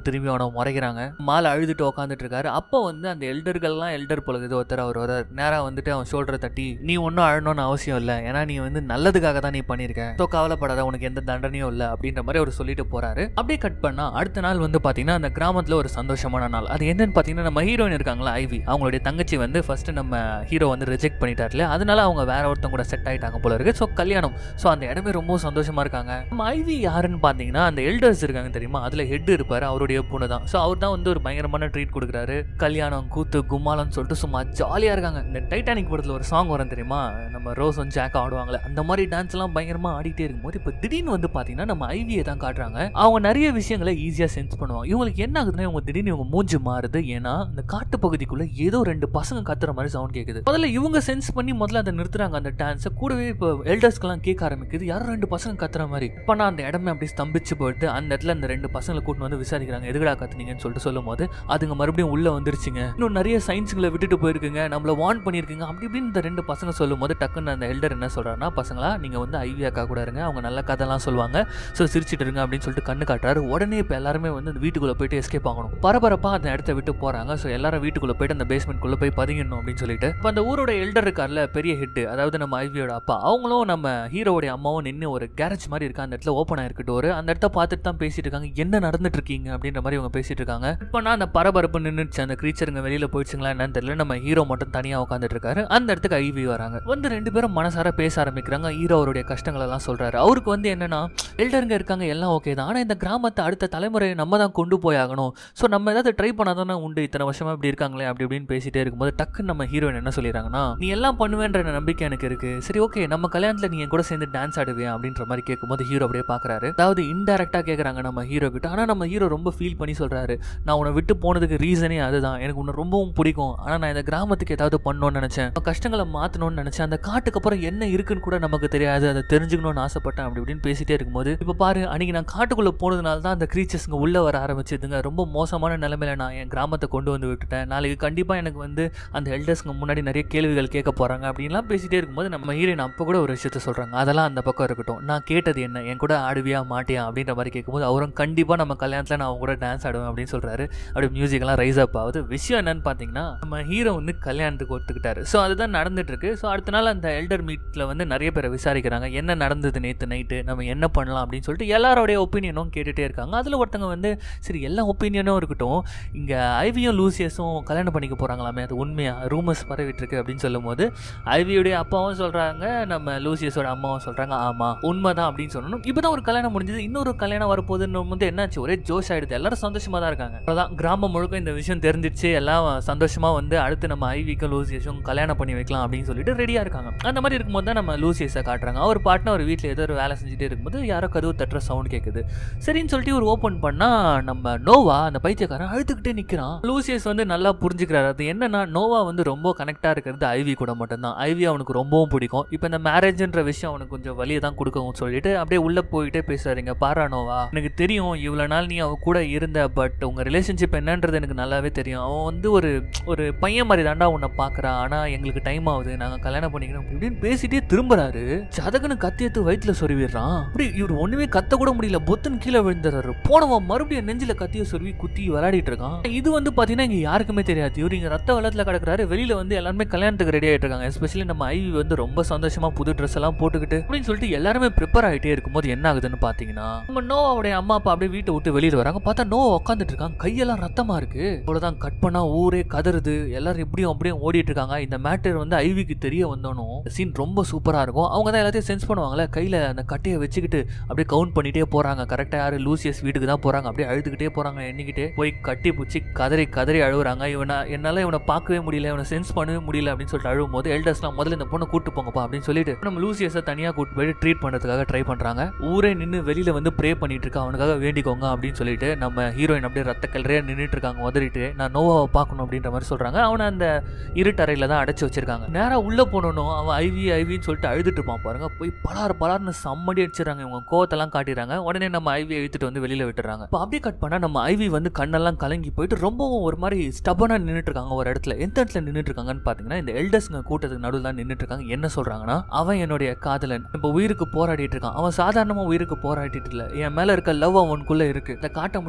முறைக்கிறாங்க மாலை அழுதுட்டு உட்காந்துட்டு இருக்காரு அப்போ வந்து அந்த எல்டர்கள்லாம் எல்டர் பொழுது ஒருத்தர் அவர் வர நேராக வந்துட்டு அவன் ஷோல்டரை தட்டி நீ ஒன்றும் அழணும்னு அவசியம் இல்லை ஏன்னா நீ வந்து நல்லதுக்காக தான் நீ பண்ணியிருக்க ஸோ கவலைப்படாத உனக்கு எந்த தண்டனையும் இல்லை அப்படின்ற மாதிரி அவர் சொல்லிட்டு போறாரு அப்படியே கட் பண்ணா அடுத்த நாள் வந்து பார்த்தீங்கன்னா அந்த கிராமத்தில் ஒரு சந்தோஷமான நாள் அது என்னன்னு பார்த்தீங்கன்னா நம்ம ஹீரோயின் இருக்காங்களா ஐவி அவங்களுடைய தங்கச்சி வந்து ஃபர்ஸ்ட் நம்ம ஹீரோ வந்து ரிஜெக்ட் பண்ணிட்டார்ல அதனால அவங்க வேற ஒருத்தவங்க கூட செட் ஆயிட்டாங்க போல இருக்கு ஸோ கல்யாணம் ஸோ அந்த இடமே ரொம்ப சந்தோஷமா இருக்காங்க நம்ம ஐவி யாருன்னு பார்த்தீங்கன்னா அந்த எல்டர்ஸ் இருக்காங்க தெரியுமா அதில் ஹெட் இருப்பார் அவருடைய பூனை தான் ஸோ அவர் தான் வந்து ஒரு பயங்கரமான ட்ரீட் கொடுக்குறாரு கல்யாணம் கூத்து கும்மாலம்னு சொல்லிட்டு சும்மா ஜாலியாக இருக்காங்க இந்த டைட்டானிக் படத்தில் ஒரு சாங் வரும் தெரியுமா நம்ம ரோஸ் வந்து ஜாக் ஆடுவாங்களே அந்த மாதிரி டான்ஸ் எல்லாம் பயங்கரமா ஆடிட்டே இருக்கும்போது இப்போ திடீர்னு வந்து பார்த்தீங்கன்னா நம்ம ஐவியை தான் காட்டுறாங்க அவங்க நிறைய விஷயங்களை ஈஸியாக சென்ஸ் பண்ணுவாங்க இவங்களுக்கு என்ன ஆகுதுன்னா இவங்க திடீர்னு இவங்க மூஞ்சி மாறுது ஏன்னா இந்த காட்டு பகுதிக்குள்ள ஏதோ ரெண்டு பசங்க கத்துற மாதிரி சவுண்ட் கேட்குது முதல்ல இவங்க சென்ஸ் பண்ணி முதல்ல அதை நிறுத்துறாங்க அந்த டான்ஸை கூடவே இப்போ எல்டர்ஸ்க்கெல்லாம் கேட்க ஆரம்பிக்குது யாரோ ரெண்டு பசங்க கத்துற மாதிரி இப்போ நான் அந்த இடமே அப்படி ஸ்தம்பிச்சு போயிட்டு அந்த இடத்துல அந்த ரெண்டு பசங்களை கூட்டு வந்து விசாரிக்கிறாங்க எதுக்கடா கத்துனீங்கன்னு சொல்லிட்டு சொல்லும் போது அதுங்க மறுபடியும் உள்ள வந்துருச்சுங்க இன்னும் நிறைய சயின்ஸுங்களை விட்டுட்டு போயிருக்குங்க நம்மள வார்ன் பண்ணியிருக்குங்க அப்படி இப்படின்னு இந்த ரெண்டு பசங்க சொல்லும் போது டக்குன்னு அந்த எல்டர் என்ன சொல்றாருன்னா பசங்களா நீங்க வந்து ஐவி அக்கா கூட இருங்க அவங்க நல்ல கதைலாம் சொல்லுவாங்க ஸோ சிரிச்சிட்டு இருங்க அப்படின்னு சொல்லிட்டு கண்ணு காட்டுறாரு உடனே இப்போ எல்லாருமே வந்து அந்த வீட்டுக்குள்ள போயிட்டு எஸ்கேப் ஆகணும் பரபரப்பா அந்த இடத்த விட்டு போறாங்க ஸோ எல்லாரும் வீட்டுக்குள்ள போயிட்டு அந்த பேஸ்மெண்ட்குள்ள போய் பதுங்கிடணும் அப்படின்னு சொல்லிட்டு இப்போ அந்த ஊரோட எல்டர் இருக்கார்ல பெரிய ஹெட் அதாவது நம்ம ஐவியோட அப்பா அவங்களும் நம்ம ஹீரோடைய அம்மாவும் நின்று ஒரு கேரேஜ் மாதிரி இருக்கு அந்த இடத்துல ஓப்பன் ஆயிருக்கு டோர் அந்த இடத்த பார்த்துட்டு தான் பேசிட்டு இருக்காங்க என்ன நடந்துட்டு இருக்கீங்க அப்படின்ற மாதிரி அவங்க பேசிட்டு இருக்காங்க இப்போ நான் அந்த பரபரப்பு நின்றுச்சு அந்த கிரீச்சருங்க வெளியில போயிடுச்சுங்களா என்னன்னு தெரியல நம்ம ஹீரோ மட்டும் தனியா உட்காந்துட்டு இருக்காரு அந்த இடத்துக்கு ஐவி வராங்க வந்து ரெண்டு பேரும் மனசார பேச ஆரம்பிக்கிறாங்க ஹீரோ அவருடைய கஷ்டங்கள் எல்லாம் சொல்றாரு அவருக்கு வந்து என்னன்னா எல்டருங்க இருக்காங்க எல்லாம் ஓகே தான் ஆனா இந்த கிராமத்தை அடுத்த தலைமுறையை நம்ம தான் கொண்டு போய் ஆகணும் ஸோ நம்ம ஏதாவது ட்ரை பண்ணாதானே உண்டு இத்தனை வருஷமா இப்படி இருக்காங்களே அப்படி இப்படின்னு பேசிட்டே இருக்கும்போது டக்குன்னு நம்ம ஹீரோயின் என்ன சொல்லிடுறாங்கன்னா நீ எல்லாம் பண்ணுவேன்ற நம்பிக்கை எனக்கு இருக்கு சரி ஓகே நம்ம கல்யாணத்துல நீ என் கூட சேர்ந்து டான்ஸ் ஆடுவியா அப்படின்ற மாதிரி கேட்கும்போது ஹீரோ அப்படியே பாக்குறாரு அதாவது இன்டெரக்டா கேக்குறாங்க நம்ம ஹீரோ கிட்ட ஆனா நம்ம ஹீரோ ரொம்ப ஃபீல் பண்ணி சொல்றாரு நான் உன்னை விட்டு போனதுக்கு ரீசனே அதுதான் எனக்கு உன்னை ரொம்பவும் பிடிக்கும் ஆனா நான் இந்த கிராமத்துக்கு ஏதாவது பண்ணணும்னு நினைச்சேன் உன் கஷ்டங்களை மாத்தணும்னு நினைச்சேன் அந்த காட்டுக்கு அப்புறம் என்ன இருக்குன்னு கூட நமக்கு தெரியாது அதை தெரிஞ்சுக்கணும்னு ஆசைப்பட்டேன் அப்படி இப்படின்னு பேசிட்டே இருக்கும்போது இப்போ பாரு அன்னைக்கு நான் காட்டுக்குள்ள போனதுனால தான் அந்த கிரீச்சர்ஸ்ங்க உள்ள வர ஆரம்பிச்சதுங்க ரொம்ப மோசமான நிலைமையில நான் என் கிராமத்தை கொண்டு வந்து விட்டுட்டேன் நாளைக்கு கண்டிப்பா எனக்கு வந்து அந்த எல்டர்ஸ்க்கு முன்னாடி நிறைய கேள்விகள் கேட்க போறாங்க அப்படின்லாம் பேசிட்டே இருக்கும்போது நம்ம ஹீரோயின் அப்போ கூட ஒரு விஷயத்த சொல்றாங்க அதெல்லாம் அந்த பக்கம் இருக்கட்டும் நான் கேட்டது என்ன என் கூட ஆடுவியா மாட்டியா அப்படின்ற மாதிரி கேட்கும்போது அவரும் கண்டிப்பா நம்ம கல்யாணத்துல நான் அவங்க கூட டான்ஸ் ஆடுவேன் அப்படின்னு சொல்றாரு அப்படி மியூசிக் எல்லாம் ரைஸ் அப் ஆகுது விஷயம் என்னன்னு பாத்தீங்கன்னா நம்ம ஹீரோ வந்து கல்யாணத்துக்கு ஒத்துக்கிட்டாரு ஸோ அதுதான் நடந்துட்டு இருக்கு ஸோ அடுத்த நாள் அந்த எல்டர் மீட்ல வந்து நிறைய பேரை விசாரிக்கிறாங்க என்ன நடந்தது நேற்று நைட்டு நம்ம என்ன பண்ணலாம் அப்படின்னு சொல்லிட்டு எல்லாரோடைய ஒப்பீனியனும் கேட்டுட்டே இருக்காங்க அதில் ஒருத்தங்க வந்து சரி எல்லா ஒப்பீனியனும் இருக்கட்டும் இங்கே ஐவியும் லூசியஸும் கல்யாணம் பண்ணிக்க போகிறாங்களாமே அது உண்மையா ரூமர்ஸ் பரவிட்டு இருக்கு அப்படின்னு சொல்லும்போது ஐவியுடைய அப்பாவும் சொல்கிறாங்க நம்ம லூசியஸோட அம்மாவும் சொல்கிறாங்க ஆமாம் உண்மைதான் அப்படின்னு சொல்லணும் இப்போ தான் ஒரு கல்யாணம் முடிஞ்சது இன்னொரு கல்யாணம் வரப்போகுதுன்னு வந்து என்னாச்சு ஒரே ஜோஷ் ஆயிடுது எல்லாரும் சந்தோஷமாக தான் இருக்காங்க அதான் கிராமம் முழுக்க இந்த விஷயம் தெரிஞ்சிருச்சு எல்லாம் சந்தோஷமாக வந்து அடுத்து நம்ம ஐவிக்கும் லூசியஸும் கல்யாணம் பண்ணி வைக்கலாம் அப்படின்னு சொல்லிட்டு ரெடியாக இருக்காங்க அந்த மாதிரி இருக்கும்போது தான் நம்ம லூசியஸை காட்டுறாங்க அவர் பாட்டுனா ஒரு வீட்டில் ஏதோ ஒரு வேலை செஞ்சுட்டே இருக்கும்போது யாரோ கதவு தட்டுற சவுண்ட் கேட்குது சரின்னு சொல்லிட்டு ஒரு ஓப்பன் பண்ணா நம்ம நோவா அந்த பைத்தியக்காரன் அழுதுகிட்டே நிற்கிறான் லூசியஸ் வந்து நல்லா புரிஞ்சுக்கிறாரு அது என்னன்னா நோவா வந்து ரொம்ப கனெக்டாக இருக்கிறது ஐவி கூட மட்டும்தான் ஐவி அவனுக்கு ரொம்பவும் பிடிக்கும் இப்போ இந்த மேரேஜ்ன்ற விஷயம் அவனுக்கு கொஞ்சம் வழியை தான் கொடுக்கவும் சொல்லிட்டு அப்படியே உள்ள போயிட்டே பேசுறாருங்க பாரா நோவா எனக்கு தெரியும் இவ்வளோ நாள் நீ அவ கூட இருந்த பட் உங்க ரிலேஷன்ஷிப் என்னன்றது எனக்கு நல்லாவே தெரியும் அவன் வந்து ஒரு ஒரு பையன் மாதிரி தாண்டா உன்னை பார்க்கறான் ஆனா எங்களுக்கு டைம் ஆகுது நாங்க கல்யாணம் பண்ணிக்கணும் அப்படி இப்படின்னு பேசிட்டே திரும்புறாரு சதகனு கத்தி எடுத்து வயிற்றுல சொருவிடுறான் அப்படி இவர் ஒண்ணுமே கத்த கூட முடியல பொத்துன்னு கீழே விழுந்துறாரு போனவன் மறுபடியும் நெஞ்சில கத்திய சொருவி குத்தி விளையாடிட்டு இருக்கான் இது வந்து பாத்தீங்கன்னா இங்க யாருக்குமே தெரியாது இவர் இங்க ரத்த வெள்ளத்துல கிடக்குறாரு வெளியில வந்து எல்லாருமே கல்யாணத்துக்கு ரெடி ஆயிட்டு இருக்காங்க எஸ்பெஷலி நம்ம ஐவி வந்து ரொம்ப சந்தோஷமா புது ட்ரெஸ் எல்லாம் போட்டுக்கிட்டு அப்படின்னு சொல்லிட்டு எல்லாருமே ப்ரிப்பேர் ஆகிட்டே இருக்கும்போது என்ன ஆகுதுன்னு பாத்தீங்கன்னா நம்ம நோவாவுடைய அம்மா அப்பா அப்படியே வீட்டை விட்டு வெளியில வராங்க பார்த்தா நோவா உட்காந்துட்டு இருக்காங்க கையெல்லாம் ரத்தமா இருக்கு அவ்வளவுதான் கட் பண்ணா ஊரே கதறுது எல்லாரும் இப்படியும் அப்படியும் ஓடிட்டு இருக்காங்க இந்த மேட்டர் வந்து ஐவிக்கு தெரிய வந்தோனும் சீன் ரொம்ப சூப்பரா இருக்கும் அவங்க தான் எல்லாத்தையும் சென்ஸ் பண்ணுவாங்கல்ல கையில அந்த கட்டையை வச்சுக்கிட்டு அப்படியே கவுண்ட் பண்ணிட்டே போறாங்க கரெக்டா யாரு லூசியஸ் வீட்டுக்கு தான் போறாங்க அப்படியே அழுதுகிட்டே போறாங்க எண்ணிக்கிட்டே போய் கட்டி பிடிச்சி கதறி கதறி அழுகுறாங்க இவனை என்னால இவனை பார்க்கவே முடியல இவனை சென்ஸ் பண்ணவே முடியல அப்படின்னு சொல்லிட்டு அழுவும் போது எல்டர்ஸ்லாம் முதல்ல இந்த பொண்ணை கூட்டு போங்கப்பா அப்படின்னு சொல்லிட்டு நம்ம லூசியஸை தனியா கூட்டு போயிட்டு ட்ரீட் பண்றதுக்காக ட்ரை பண்றாங்க ஊரே நின்று வெளியில வந்து ப்ரே பண்ணிட்டு இருக்கா அவனுக்காக வேண்டிக்கோங்க அப்படின்னு சொல்லிட்டு நம்ம ஹீரோயின் அப்படியே ரத்த கலரையா நின்றுட்டு இருக்காங்க உதறிட்டு நான் நோவாவை பார்க்கணும் அப்படின்ற மாதிரி சொல்றாங்க அவனை அந்த இருட்டறையில தான் அடைச்சு வச்சிருக்காங்க நேரா உள்ள போனோம் அவன் ஐவி ஐவின்னு சொல்லிட்டு அழுதுட்டு இருப்பான் பாருங்க போய் பலார் பலார்னு சம்மடி அடிச்சிடறாங்க இவங்க கோவத்தெல்லாம் காட்டிடுறாங்க உடனே நம்ம ஐவி இழுத்துட்டு வந்து வெளியில விட்டுறாங்க இப்போ அப்படியே கட் பண்ணா நம்ம ஐவி வந்து கண்ணெல்லாம் கலங்கி போயிட்டு ரொம்பவும் ஒரு மாதிரி ஸ்டபனா நின்றுட்டு இருக்காங்க ஒரு இடத்துல எந்த இடத்துல நின்றுட்டு இருக்காங்கன்னு பாத்தீங்கன்னா இந்த எல்டர்ஸ்ங்க கூட்டத்துக்கு நடுவில் தான் நின்றுட்டு இருக்காங்க என்ன சொல்றாங்கன்னா அவன் என்னுடைய காதலன் இப்போ உயிருக்கு போராடிட்டு இருக்கான் அவன் சாதாரணமா உயிருக்கு போராடிட்டு இல்ல என் மேல இருக்க லவ் அவனுக்குள்ள இருக்கு இதை காட்ட முடியலன்னு போராடி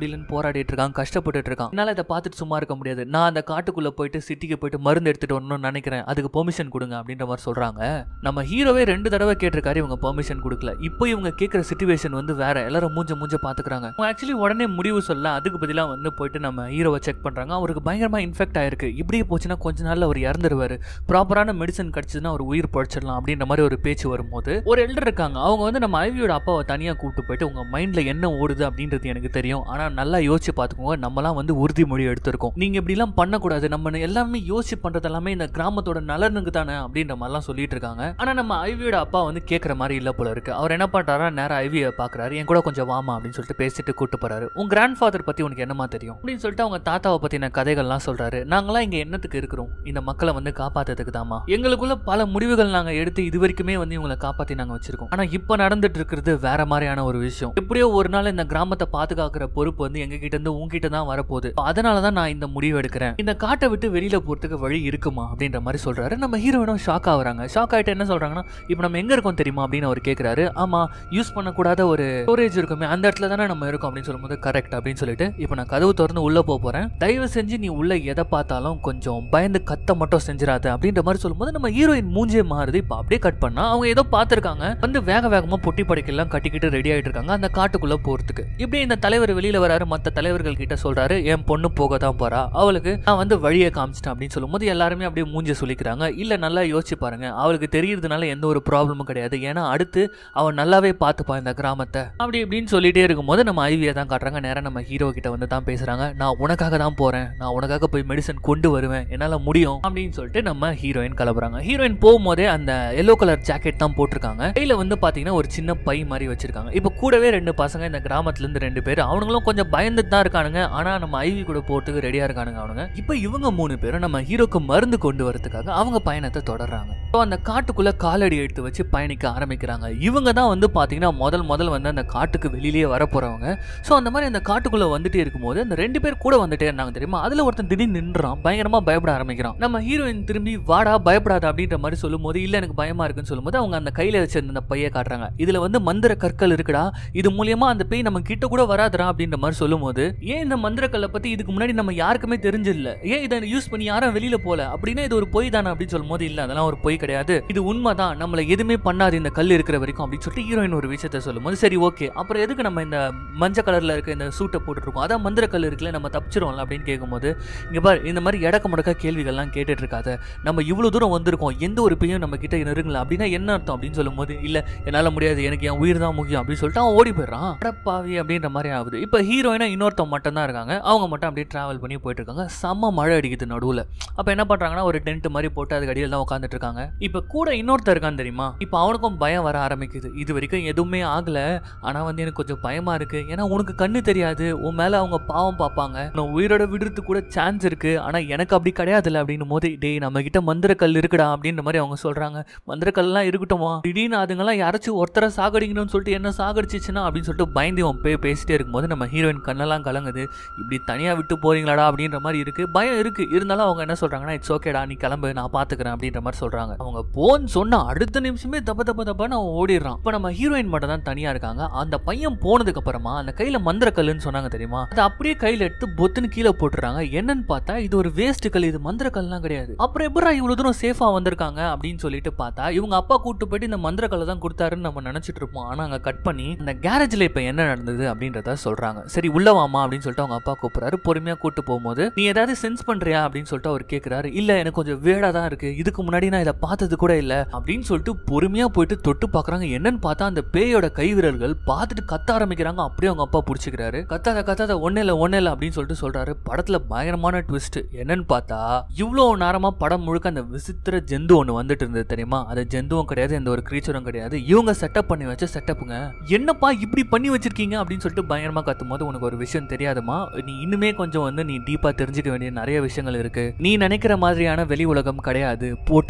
போராடிட்டு இருக்கான் கஷ்டப்பட்டுட்டு இருக்கான் என்னால இதை பார்த்துட்டு சும்மா இருக்க முடியாது நான் அந்த காட்டுக்குள்ள போயிட்டு சிட்டிக்கு போயிட்டு மருந்து எடுத்துட்டு வரணும்னு நினைக்கிறேன் அதுக்கு பெர்மிஷன் கொடுங்க அப்படின்ற மாதிரி சொல்றாங்க நம்ம ஹீரோவே ரெண்டு தடவை கேட்டிருக்காரு இவங்க பெர்மிஷன் கொடுக்கல இப்போ இவங்க கேட்குற சுச்சுவேஷன் வந்து வேற எல்லாரும் மூஞ்ச மூஞ்ச பாத்துக்கிறாங்க அவங்க ஆக்சுவலி உடனே முடிவு சொல்ல அதுக்கு பதிலா வந்து போயிட்டு நம்ம ஹீரோவை செக் பண்றாங்க அவருக்கு பயங்கரமா இன்ஃபெக்ட் ஆயிருக்கு இப்படியே போச்சுன்னா கொஞ்ச நாள்ல அவர் இறந்துருவாரு ப்ராப்பரான மெடிசன் கிடைச்சதுன்னா அவர் உயிர் பழிச்சிடலாம் அப்படின்ற மாதிரி ஒரு பேச்சு வரும்போது ஒரு எல்டர் இருக்காங்க அவங்க வந்து நம்ம ஐவியோட அப்பாவை தனியா கூப்பிட்டு போயிட்டு உங்க மைண்ட்ல என்ன ஓடுது அப்படின்றது எனக்கு தெரியும் ஆனா நல்லா யோசிச்சு பார்த்துக்கோங்க நம்மலாம் வந்து உறுதிமொழி எடுத்திருக்கோம் நீங்க இப்படிலாம் பண்ணக்கூடாது நம்ம எல்லாமே யோசிச்சு பண்றது எல்லாமே இந்த கிராமத்தோட நலனுக்கு தானே அப்படின்ற மாதிரிலாம் சொல்லிட்டு இருக்காங்க ஆனா நம்ம ஐவியோட அப்பா வந்து கேட்குற மாதிரி இல்ல போல இருக்கு அவர் என்ன பண்றாரா நேரா ஐவியை பாக்குறாரு என் கூட கொஞ்சம் வாமா அப்படின்னு சொல்லிட்டு பேசிட்டு கூட்டு போறாரு உங்க கிராண்ட் ஃபாதர் பத்தி உனக்கு என்னமா தெரியும் அப்படின்னு சொல்லிட்டு அவங்க தாத்தாவை பத்தின கதைகள்லாம் சொல்றாரு நாங்களாம் இங்க என்னத்துக்கு இருக்கிறோம் இந்த மக்களை வந்து காப்பாத்துறதுக்கு தாமா எங்களுக்குள்ள பல முடிவுகள் நாங்க எடுத்து இது வரைக்குமே வந்து இவங்களை காப்பாத்தி நாங்க வச்சிருக்கோம் ஆனா இப்ப நடந்துட்டு இருக்கிறது வேற மாதிரியான ஒரு விஷயம் எப்படியோ ஒரு நாள் இந்த கிராமத்தை பாதுகாக்கிற பொறுப்பு வந்து எங்க கிட்ட இருந்து உங்ககிட்ட தான் வரப்போகுது அதனாலதான் நான் இந்த முடிவு எடுக்கிறேன் இந்த காட்டை விட்டு வெளியில போறதுக்கு வழி இருக்குமா அப்படின்ற மாதிரி சொல்றாரு நம்ம ஹீரோயினும் ஷாக் ஆகுறாங்க ஷாக் ஆயிட்டு என்ன சொல்றாங்கன்னா இப்போ நம்ம எங்க இருக்கோம் தெரியுமா அப்படின்னு அவர் கேட்கிறாரு ஆமா யூஸ் பண்ணக்கூடாத ஒரு ஸ்டோரேஜ் இருக்குமே அந்த இடத்துல தானே நம்ம இருக்கோம் அப்படின்னு சொல்லும்போது கரெக்ட் அப்படின்னு சொல்லிட்டு இப்போ நான் கதவு திறந்து உள்ள போக போறேன் தயவு செஞ்சு நீ உள்ள எதை பார்த்தாலும் கொஞ்சம் பயந்து கத்த மட்டும் செஞ்சிடாத அப்படின்ற மாதிரி சொல்லும்போது நம்ம ஹீரோயின் மூஞ்சே மாறுது இப்போ அப்படியே கட் பண்ணா அவங்க ஏதோ பார்த்துருக்காங்க வந்து வேக வேகமா பொட்டி படைக்கெல்லாம் கட்டிக்கிட்டு ரெடி ஆயிட்டு இருக்காங்க அந்த காட்டுக்குள்ள போறதுக்கு இப்படி இந்த தலைவர் வெளியில வராரு மத்த தலைவர்கள் கிட்ட சொல்றாரு என் பொண்ணு போக தான் போறா அவளுக்கு நான் வந்து வழியை காமிச்சிட்டேன் அப்படின்னு சொல்லும்போது எல்லாருமே அப்படியே மூஞ்ச சொல்லிக்கிறாங்க இல்ல நல்லா யோசிச்சு பாருங்க அவளுக்கு தெரியறதுனால எந்த ஒரு ப்ராப்ளமும் கிடையாது ஏன்னா அடுத்து அவன் நல்லாவே பார்த்துப்பா இந்த கிராமத்தை அப்படி இப்படின்னு சொல்லிட்டே இருக்கும்போது நம்ம ஐவியை தான் காட்டுறாங்க நேரம் நம்ம ஹீரோ கிட்ட வந்து தான் பேசுறாங்க நான் உனக்காக தான் போறேன் நான் உனக்காக போய் மெடிசன் கொண்டு வருவேன் என்னால முடியும் அப்படின்னு சொல்லிட்டு நம்ம ஹீரோயின் கிளம்புறாங்க ஹீரோயின் போகும்போதே அந்த எல்லோ கலர் ஜாக்கெட் தான் போட்டிருக்காங்க கையில வந்து பாத்தீங்கன்னா ஒரு சின்ன பை மாதிரி வச்சிருக்காங்க இப்போ கூடவே ரெண்டு பசங்க இந்த கிராமத்துல இருந்து ரெண்டு பேர் அவனுங்களும் கொஞ்சம் பயந்துட்டு தான் இருக்கானுங்க ஆனா நம்ம ஐவி கூட போறதுக்கு ரெடியா இருக்கானுங்க அவனுங்க இப்போ இவங்க மூணு பேரும் நம்ம ஹீரோக்கு மருந்து கொண்டு வரதுக்காக அவங்க பயணத்தை தொடர்றாங்க ஸோ அந்த காட்டுக்குள்ள காலடி எடுத்து வச்சு பயணிக்க ஆரம்பிக்கிறாங்க இவங்க தான் வந்து பாத்தீங்கன்னா முதல் முதல் வந்து அந்த காட்டுக்கு வெளியிலேயே வர போறவங்க ஸோ அந்த மாதிரி அந்த காட்டுக்குள்ள வந்துட்டே இருக்கும்போது அந்த ரெண்டு பேர் கூட வந்துட்டே இருந்தாங்க தெரியுமா அதுல ஒருத்தன் திடீர்னு நின்றான் பயங்கரமா பயப்பட ஆரம்பிக்கிறான் நம்ம ஹீரோயின் திரும்பி வாடா பயப்படாத அப்படின்ற மாதிரி சொல்லும்போது இல்ல எனக்கு பயமா இருக்குன்னு சொல்லும்போது அவங்க அந்த கையில வச்சிருந்த அந்த பைய காட்டுறாங்க இதுல வந்து மந்திர கற்கள் இருக்குடா இது மூலியமா அந்த பேய் நம்ம கிட்ட கூட வராதுடா அப்படின்ற மாதிரி சொல்லும்போது ஏன் இந்த மந்திரக்கல்லை பத்தி இதுக்கு முன்னாடி நம்ம யாருக்குமே தெரிஞ்சில்ல ஏன் இதை யூஸ் பண்ணி யாரும் வெளியில போல அப்படின்னா இது ஒரு பொய் தானே அப்படின்னு சொல்லும்போது இல்ல அதெல்லாம் ஒரு பொய் கிடையாது இது உண்மைதான் நம்மள எதுவுமே பண்ணாது இந்த கல் இருக்கிற வரைக்கும் அப்படின்னு சொல்லிட்டு ஹீரோயின் ஒரு விஷயத்த சொல்லும்போது சரி ஓகே அப்புறம் எதுக்கு நம்ம இந்த மஞ்சள் கலர்ல இருக்க இந்த சூட்டை போட்டுருக்கோம் அதான் மந்திரக்கல் இருக்குல்ல நம்ம தப்பிச்சிருவோம்ல அப்படின்னு கேட்கும்போது இங்க பாரு இந்த மாதிரி இடக்க முடக்க கேள்விகள்லாம் கேட்டுட்டு இருக்காத நம்ம இவ்வளவு தூரம் வந்திருக்கோம் எந்த ஒரு பையன் நம்ம கிட்ட நெருங்கல அப்படின்னா என்ன அர்த்தம் அப்படின்னு சொல்லும்போது இல்ல என்னால முடியாது எனக்கு என் உயிர் தான் முக்கியம் அப்படின்னு சொல்லிட்டு அவன் ஓடி போயிடுறான் அடப்பாவி அப்படின்ற மாதிரி ஆகுது இப்போ ஹீரோயினா இன்னொருத்தவங்க மட்டும் தான் இருக்காங்க அவங்க மட்டும் அப்படியே டிராவல் பண்ணி போயிட்டு இருக்காங்க செம்ம மழை அடிக்குது நடுவில் அப்போ என்ன பண்றாங்கன்னா ஒரு டென்ட் மாதிரி போட்டு அதுக்கு அடியில் தான் உட்காந்துட்டு இருக்காங்க இப்போ கூட இன்னொருத்தர் இருக்கான் தெரியுமா இப்போ அவனுக்கும் பயம் வர ஆரம்பிக்குது இது வரைக்கும் எதுவுமே ஆகல ஆனா வந்து எனக்கு கொஞ்சம் பயமா இருக்கு ஏன்னா உனக்கு கண்ணு தெரியாது உன் மேல அவங்க பாவம் பார்ப்பாங்க நான் உயிரோட விடுறதுக்கு கூட சான்ஸ் இருக்கு ஆனா எனக்கு அப்படி கிடையாதுல்ல அப்படின்னும் போது டேய் நம்ம கிட்ட மந்திரக்கல் இருக்குடா அப்படின்ற மாதிரி அவங்க சொல்றாங்க மந்திரக்கல்லாம் இருக்கட்டுமா திடீர்னு அதுங்கெல்லாம் யாராச்சும் ஒருத்தரை சாகடிக்கணும்னு சொல்லிட்டு என்ன சாகடிச்சிச்சுன்னா அப்படின்னு சொல்லிட்டு பயந்து அவன் போய் பேசிட்டே இருக்கும்போது நம்ம ஹீரோயின் கண்ணெல்லாம் கலங்குது இப்படி தனியா விட்டு போறீங்களாடா அப்படின்ற மாதிரி இருக்கு பயம் இருக்கு இருந்தாலும் அவங்க என்ன சொல்றாங்கன்னா இட்ஸ் ஓகேடா நீ கிளம்பு நான் பாத்துக்கிறேன் அப்படின்ற மாதிரி சொல்றாங்க அவங்க போன்னு சொன்ன அடுத்த நிமிஷமே தப்ப தப்ப தப்பான்னு அவன் ஓடிடுறான் இப்போ நம்ம ஹீரோயின் மட்டும் தான் தனியா இருக்காங்க அந்த பையன் போனதுக்கு அப்புறமா அந்த கையில மந்திரக்கல்லுன்னு சொன்னாங்க தெரியுமா அதை அப்படியே கையில எடுத்து பொத்துன்னு கீழே போட்டுறாங்க என்னன்னு பார்த்தா இது ஒரு வேஸ்ட் கல் இது மந்திரக்கல்லாம் கிடையாது அப்புறம் எப்படா இவ்வளவு தூரம் சேஃபா வந்திருக்காங்க அப்படின்னு சொல்லிட்டு பார்த்தா இவங்க அப்பா கூட்டு போயிட்டு இந்த மந்திரக்கல்லை தான் கொடுத்தாருன்னு நம்ம நினைச்சிட்டு இருப்போம் ஆனா அங்க கட் பண்ணி இந்த கேரேஜ்ல இப்ப என்ன நடந்தது அப்படின்றத சொல்றாங்க சரி உள்ள வாமா அப்படின்னு சொல்லிட்டு அவங்க அப்பா கூப்பிடுறாரு பொறுமையா கூட்டு போகும்போது நீ ஏதாவது சென்ஸ் பண்றியா அப்படின்னு சொல்லிட்டு அவர் கேக்குறாரு இல்ல எனக்கு கொஞ்சம் வேடா தான் இருக்கு இதுக்கு முன்னாடி நான் இதை பார்த்தது கூட இல்ல அப்படின்னு சொல்லிட்டு பொறுமையா போயிட்டு தொட்டு பாக்குறாங்க என்னன்னு பார்த்தா அந்த பேயோட கை விரல்கள் பார்த்துட்டு கத்த ஆரம்பிக்கிறாங்க அப்படியே அவங்க அப்பா புடிச்சுக்கிறாரு கத்தாத கத்தாத ஒன்னே இல்ல ஒன்னே இல்ல அப்படின்னு சொல்லிட்டு சொல்றாரு படத்துல பயங்கரமான ட்விஸ்ட் என்னன்னு பார்த்தா இவ்வளவு நேரமா படம் முழுக்க அந்த விசித்திர ஜந்து ஒண்ணு வந்துட்டு இருந்தது தெரியுமா அது ஜந்துவும் கிடையாது எந்த ஒரு கிரீச்சரும் கிடையாது இவங்க செட்டப் பண்ணி வச்ச செட்டப்புங்க என்னப்பா இப்படி பண்ணி வச்சிருக்கீங்க அப்படின்னு சொல்லிட்டு பயங்கரமா கத்தும் போது உனக்கு ஒரு விஷயம் தெரியாதுமா நீ இன்னுமே கொஞ்சம் வந்து நீ டீப்பா தெரிஞ்சுக்க வேண்டிய நிறைய விஷயங்கள் இருக்கு நீ நினைக்கிற மாதிரியான வெளி உலகம் கிடையாது போட்டி பொறாம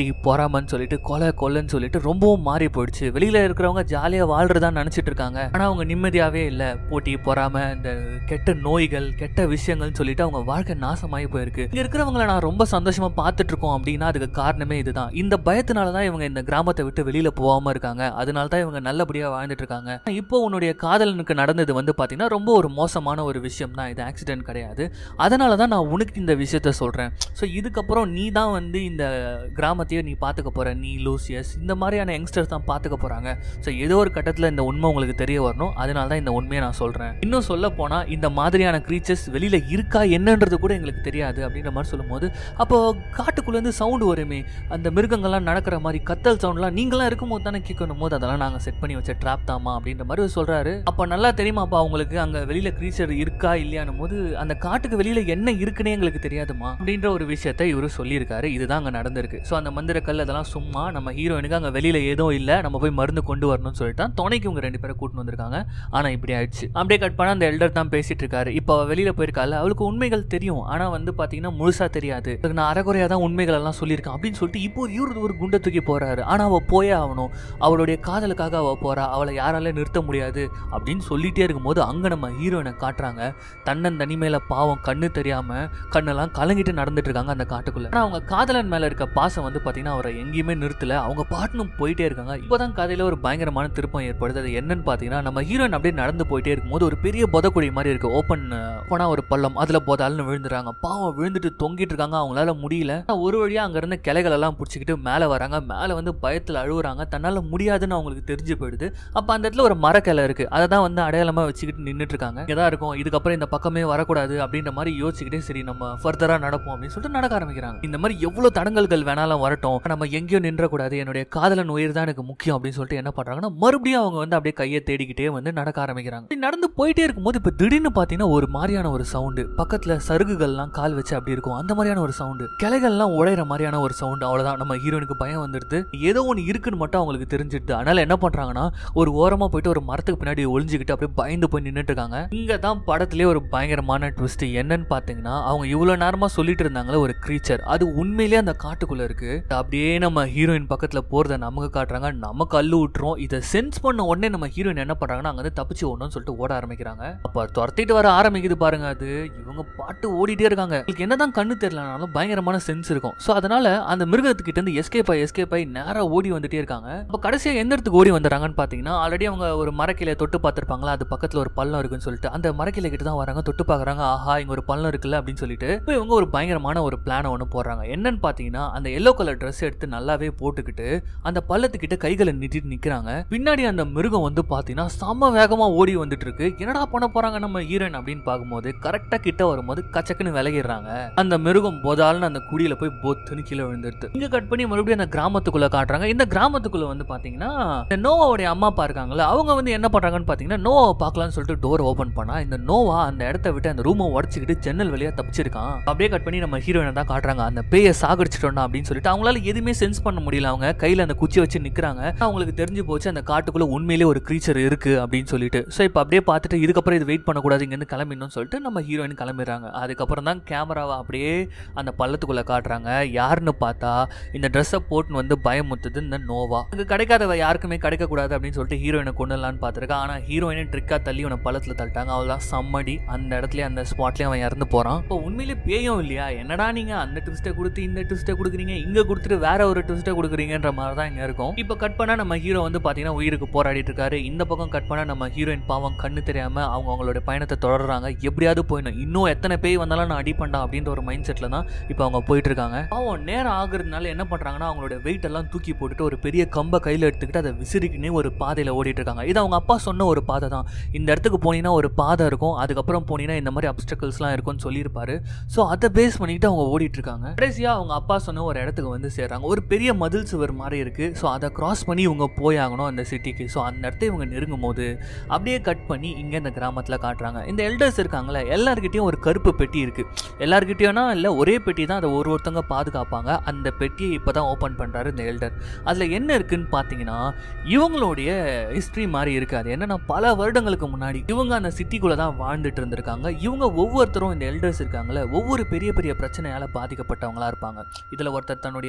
பொறாமன்னு சொல்லிட்டு கொலை கொலைன்னு சொல்லிட்டு ரொம்பவும் மாறி போயிடுச்சு வெளியில இருக்கிறவங்க ஜாலியா வாழ்றதா நினைச்சிட்டு இருக்காங்க ஆனா அவங்க நிம்மதியாவே இல்ல போட்டி பொறாம இந்த கெட்ட நோய்கள் கெட்ட விஷயங்கள்னு சொல்லிட்டு அவங்க வாழ்க்கை நாசமாகி போயிருக்கு இங்க இருக்கிறவங்கள நான் ரொம்ப சந்தோஷமா பார்த்துட்டு இருக்கோம் அப்படின்னா அதுக்கு காரணமே இதுதான் இந்த பயத்தினால தான் இவங்க இந்த கிராமத்தை விட்டு வெளியில போகாம இருக்காங்க அதனால தான் இவங்க நல்லபடியா வாழ்ந்துட்டு இருக்காங்க இப்போ உன்னுடைய காதலனுக்கு நடந்தது வந்து பாத்தீங்கன்னா ரொம்ப ஒரு மோசமான ஒரு விஷயம் தான் இது ஆக்சிடென்ட் கிடையாது அதனால தான் நான் உனக்கு இந்த விஷயத்த சொல்கிறேன் ஸோ இதுக்கப்புறம் நீ தான் வந்து இந்த கிராமத்தையே நீ பார்த்துக்க போகிற நீ லூசியஸ் இந்த மாதிரியான யங்ஸ்டர்ஸ் தான் பார்த்துக்க போகிறாங்க ஸோ ஏதோ ஒரு கட்டத்தில் இந்த உண்மை உங்களுக்கு தெரிய வரணும் அதனால தான் இந்த உண்மையை நான் சொல்கிறேன் இன்னும் சொல்ல போனால் இந்த மாதிரியான க்ரீச்சர்ஸ் வெளியில் இருக்கா என்னன்றது கூட எங்களுக்கு தெரியாது அப்படின்ற மாதிரி சொல்லும்போது அப்போ காட்டுக்குள்ளேருந்து சவுண்டு வருமே அந்த மிருகங்கள்லாம் நடக்கிற மாதிரி கத்தல் சவுண்ட்லாம் நீங்களாம் இருக்கும்போது தானே கேட்கணும் போது அதெல்லாம் நாங்கள் செட் பண்ணி வச்ச ட்ராப் தாமா அப்படின்ற மாதிரி சொல்கிறாரு அப்போ நல்லா தெரியுமாப்பா உங்களுக்கு அங்கே வெளியில் க்ரீச்சர் இருக்கா இல்லையானும் போது அந்த காட்டுக்கு வெளியில் என்ன இருக்குன்னே எங்களுக்கு தெரியாதுமா அப்படின்ற ஒரு விஷயத்த இவர் சொல்லியிருக்காரு இதுதான் அங்கே நடந்திருக்கு ஸோ அந்த மந்திர கல் அதெல்லாம் சும்மா நம்ம ஹீரோயினுக்கு அங்கே வெளியில் எதுவும் இல்லை நம்ம போய் மருந்து கொண்டு வரணும்னு சொல்லிட்டு தான் துணைக்கு இவங்க ரெண்டு பேரை கூட்டின்னு வந்திருக்காங்க ஆனால் இப்படி ஆயிடுச்சு அப்படியே கட் பண்ண அந்த எல்டர் தான் பேசிட்டு இருக்காரு இப்போ அவள் வெளியில் போயிருக்காள் அவளுக்கு உண்மைகள் தெரியும் ஆனால் வந்து பார்த்தீங்கன்னா முழுசாக தெரியாது அதுக்கு நான் அறகுறையாக தான் உண்மைகள் எல்லாம் சொல்லியிருக்கேன் அப்படின்னு சொல்லிட்டு இப்போ இவரு ஒரு குண்டை தூக்கி போறாரு ஆனால் அவள் போயே ஆகணும் அவளுடைய காதலுக்காக அவள் போறா அவளை யாரால நிறுத்த முடியாது அப்படின்னு சொல்லிட்டே இருக்கும்போது அங்கே நம்ம ஹீரோயினை காட்டுறாங்க தன்னன் தனிமையில பாவம் கண்ணு தெரியாம கண்ணெல்லாம் கலங்கிட்டு நடந்துட்டு இருக்காங்க அந்த காட்டுக்குள்ள ஆனா அவங்க காதலன் மேல இருக்க பாசம் வந்து பாத்தீங்கன்னா அவரை எங்கேயுமே நிறுத்தல அவங்க பாட்டுன்னு போயிட்டே இருக்காங்க இப்போதான் கதையில ஒரு பயங்கரமான திருப்பம் ஏற்படுது அது என்னன்னு பாத்தீங்கன்னா நம்ம ஹீரோயின் அப்படியே நடந்து போயிட்டே இருக்கும்போது ஒரு பெரிய புதக்குடி மாதிரி இருக்கு ஓப்பன் போனா ஒரு பள்ளம் அதுல போதால்னு விழுந்துறாங்க பாவம் விழுந்துட்டு தொங்கிட்டு இருக்காங்க அவங்களால முடியல ஆனா ஒரு வழியா அங்க இருந்த கிளைகள் எல்லாம் பிடிச்சிக்கிட்டு மேல வராங்க மேல வந்து பயத்துல அழுகுறாங்க தன்னால முடியாதுன்னு அவங்களுக்கு தெரிஞ்சு போயிடுது அப்ப அந்த இடத்துல ஒரு மரக்கிளை இருக்கு அதை தான் வந்து அடையாளமா வச்சுக்கிட்டு நின்றுட்டு இருக்காங்க இங்கதான் இருக்கும் இதுக்கப்புறம் இந்த பக்கமே வரக்கூடாது அப்படின்ற மாதிரி யோசிச்சுக்கிட்டே சரி நம்ம ஃபர்தரா நடப்போம் அப்படின்னு சொல்லிட்டு நடக்க ஆரம்பிக்கிறாங்க இந்த மாதிரி எவ்வளவு தடங்கல்கள் வேணாலும் வரட்டும் நம்ம எங்கேயும் நின்றக்கூடாது என்னுடைய காதலன் உயிர் தான் எனக்கு முக்கியம் அப்படின்னு சொல்லிட்டு என்ன பண்றாங்கன்னா மறுபடியும் அவங்க வந்து அப்படியே கையை தேடிக்கிட்டே வந்து நடக்க ஆரம்பிக்கிறாங்க இப்படி நடந்து போயிட்டே இருக்கும்போது இப்ப திடீர்னு பாத்தீங்கன்னா ஒரு மாதிரியான ஒரு சவுண்டு பக்கத்துல சருகுகள்லாம் கால் வச்சு அப்படி இருக்கும் அந்த மாதிரியான ஒரு சவுண்டு கிளைகள்லாம் உடையிற மாதிரியான ஒரு சவுண்டு அவ்வளவுதான் நம்ம ஹீரோனுக்கு பயம் வந்துடுது ஏதோ ஒன்று இருக்குன்னு மட்டும் அவங்களுக்கு தெரிஞ்சிடுது அதனால என்ன பண்றாங்கன்னா ஒரு ஓரமா போயிட்டு ஒரு மரத்துக்கு பின்னாடி ஒளிஞ்சுக்கிட்டு அப்படியே பயந்து போய் நின்னுட்டு இருக்காங்க இங்க தான் படத்திலே ஒரு பயங்கரமான ட்விஸ்ட் என்னன்னு பாத்தீங்கன்னா அவங்க இவ்வளவு நேரமா சொல்லிட்டு இருந்தாங்களே ஒரு க்ரீச்சர் அது உண்மையிலேயே அந்த காட்டுக்குள்ள இருக்கு அப்படியே நம்ம ஹீரோயின் பக்கத்துல போறத நமக்கு காட்டுறாங்க நமக்கு அள்ளு விட்டுரும் இதை சென்ஸ் பண்ண உடனே நம்ம ஹீரோயின் என்ன பண்றாங்கன்னா அங்க இருந்து தப்பிச்சு ஓடணும்னு சொல்லிட்டு ஓட ஆரம்பிக்கிறாங்க அப்ப துரத்திட்டு வர ஆரம்பிக்குது பாருங்க அது இவங்க பாட்டு ஓடிட்டே இருக்காங்க உங்களுக்கு என்னதான் கண்ணு தெரியலனாலும் பயங்கரமான சென்ஸ் இருக்கும் ஸோ அதனால அந்த மிருகத்துக்கிட்ட இருந்து எஸ்கேப் ஆகி எஸ்கேப் ஆகி நேரா ஓடி வந்துட்டே இருக்காங்க அப்போ கடைசியா எந்த இடத்துக்கு ஓடி வந்துடுறாங்கன்னு பாத்தீங்கன்னா ஆல்ரெடி அவங்க ஒரு மரக்கிளைய தொட்டு பார்த்திருப்பாங்களா அது பக்கத்துல ஒரு பள்ளம் இருக்குன்னு சொல்லிட்டு அந்த மரக்கிளை கிட்ட தான் வராங்க தொட்டு பார்க்கறாங்க ஆஹா இங்க ஒரு பள்ளம் இருக்குல்ல அப்படின்னு சொல்லிட்டு இப்போ இவங்க ஒரு பயங்கரமான ஒரு பிளானை ஒன்று போடுறாங்க என்னன்னு பாத்தீங்கன்னா அந்த எல்லோ கலர் ட்ரெஸ் எடுத்து நல்லாவே போட்டுக்கிட்டு அந்த பள்ளத்துக்கிட்ட கைகளை நீட்டிட்டு நிக்கிறாங்க பின்னாடி அந்த மிருகம் வந்து பாத்தீங்கன்னா செம்ம வேகமா ஓடி வந்துட்டு இருக்கு என்னடா பண்ண போறாங்க நம்ம ஹீரோயின் அப்படின்னு பார்க்கும்போது கரெக்டா கிட்ட வரும்போது கச்சக்குன்னு விலகிடுறாங்க அந்த மிருகம் போதால்னு அந்த குடியில போய் பொத்துன்னு கீழே விழுந்துருது இங்க கட் பண்ணி மறுபடியும் அந்த கிராமத்துக்குள்ள காட்டுறாங்க இந்த கிராமத்துக்குள்ள வந்து பாத்தீங்கன்னா இந்த நோவாவுடைய அம்மா அப்பா இருக்காங்கல்ல அவங்க வந்து என்ன பண்றாங்கன்னு பாத்தீங்கன்னா நோவாவை பார்க்கலாம்னு சொல்லிட்டு டோர் ஓபன் பண்ணா இந்த நோவா அந்த இடத்த விட்டு அந்த ரூமை உடச்சிக்கிட்டு ஜன்னல் வழியா தப்பிச்சிருக்கான் அப்படியே கட் பண்ணி நம்ம ஹீரோயினை தான் காட்டுறாங்க அந்த பேயை சாகடிச்சிட்டோம்னா அப்படின்னு சொல்லிட்டு அவங்களால எதுவுமே சென்ஸ் பண்ண முடியல அவங்க கையில அந்த குச்சி வச்சு நிக்கிறாங்க அவங்களுக்கு தெரிஞ்சு போச்சு அந்த காட்டுக்குள்ள உண்மையிலேயே ஒரு க்ரீச்சர் இருக்கு அப்படின்னு சொல்லிட்டு ஸோ இப்போ அப்படியே பார்த்துட்டு இதுக்கப்புறம் இது வெயிட் பண்ணக்கூடாது இங்கேருந்து கிளம்பிடணும்னு சொல்லிட்டு நம்ம ஹீரோயின் கிளம்பிடுறாங்க அதுக்கப்புறம் தான் கேமராவை அப்படியே அந்த பள்ளத்துக்குள்ள காட்டுறாங்க யாருன்னு பார்த்தா இந்த ட்ரெஸ்ஸை போட்டுன்னு வந்து பயமுத்துது இந்த நோவா இது கிடைக்காதவ யாருக்குமே கிடைக்கக்கூடாது அப்படின்னு சொல்லிட்டு ஹீரோயினை கொண்டுலான்னு பார்த்துருக்கா ஆனால் ஹீரோயினை ட்ரிக்காக தள்ளி அவனை பள்ளத்தில் தள்ளிட்டாங்க அவள் தான் சம்மடி அந்த இடத்துல அந்த ஸ்பாட்லேயே அவன் இறந்து போகிறான் இப்போ உண்மையிலே பேயும் இல்லையா என்னடா நீங்கள் அந்த ட்விஸ்ட்டை கொடுத்து இந்த ட்விஸ்ட்டை கொடுக்குறீங்க இங்கே கொடுத்துட்டு வேற ஒரு ட்விஸ்ட்டை கொடுக்குறீங்கன்ற மாதிரி தான் இங்கே இருக்கும் இப்போ கட் பண்ணால் நம்ம ஹீரோ வந்து பார்த்தீங்கன்னா உயிருக்கு போராடிட்டு இருக்காரு இந்த பக்கம் கட் பண்ணால் நம்ம ஹீரோயின் பாவம் கண்ணு தெரியாமல் அவங்க அவங்களோட பயணத்தை தொடர்றாங்க எப்படியாவது போயிடணும் இன்னும் எத்தனை பேய் வந்தாலும் நான் அடிப்பண்டா அப்படின்ற ஒரு மைண்ட் செட்டில் தான் இப்போ அவங்க போயிட்டு இருக்காங்க பாவம் நேரம் ஆகுறதுனால என்ன பண்ணுறாங்கன்னா அவங்களோட வெயிட் எல்லாம் தூக்கி போட்டுட்டு ஒரு பெரிய கம்பை கையில் எடுத்துக்கிட்டு அதை விசிறிக்குன்னே ஒரு பாதையில் ஓடிட்டு இருக்காங்க இது அவங்க அப்பா சொன்ன ஒரு பாதை தான் இந்த இடத்துக்கு போனீங்கன்னா ஒரு பாதை இருக்கும் அதுக்கப்புறம் போனீங்கன்னா இந்த மாதிரி அப்டக்கல்ஸ்லாம் இருக்கும்னு சொல்லியிருப்பாரு ஸோ அதை பேஸ் பண்ணிட்டு அவங்க ஓடிட்டு இருக்காங்க கடைசியாக அவங்க அப்பா சொன்ன ஒரு இடத்துக்கு வந்து சேர்றாங்க ஒரு பெரிய மதில் சுவர் மாதிரி இருக்கு ஸோ அதை கிராஸ் பண்ணி இவங்க போயாகணும் அந்த சிட்டிக்கு ஸோ அந்த இடத்த இவங்க நெருங்கும் போது அப்படியே கட் பண்ணி இங்கே இந்த கிராமத்தில் காட்டுறாங்க இந்த எல்டர்ஸ் இருக்காங்களே எல்லாருக்கிட்டையும் ஒரு கருப்பு பெட்டி இருக்கு எல்லாருக்கிட்டையும்னா இல்லை ஒரே பெட்டி தான் அதை ஒரு ஒருத்தவங்க பாதுகாப்பாங்க அந்த பெட்டியை இப்போ தான் ஓப்பன் பண்ணுறாரு இந்த எல்டர் அதில் என்ன இருக்குன்னு பார்த்தீங்கன்னா இவங்களுடைய ஹிஸ்ட்ரி மாதிரி இருக்கு அது என்னன்னா பல வருடங்களுக்கு முன்னாடி இவங்க அந்த சிட்டிக்குள்ளே தான் வாழ்ந்துட்டு இருந்திருக்காங்க இவங்க ஒவ்வொருத்தரும் இந்த எல்டர்ஸ் இருக்காங்களே ஒவ்வொரு பெரிய பெரிய பிரச்சனையால் பாதிக்கப்பட்டவங்களா இருப்பாங்க இதில் ஒருத்தர் தன்னுடைய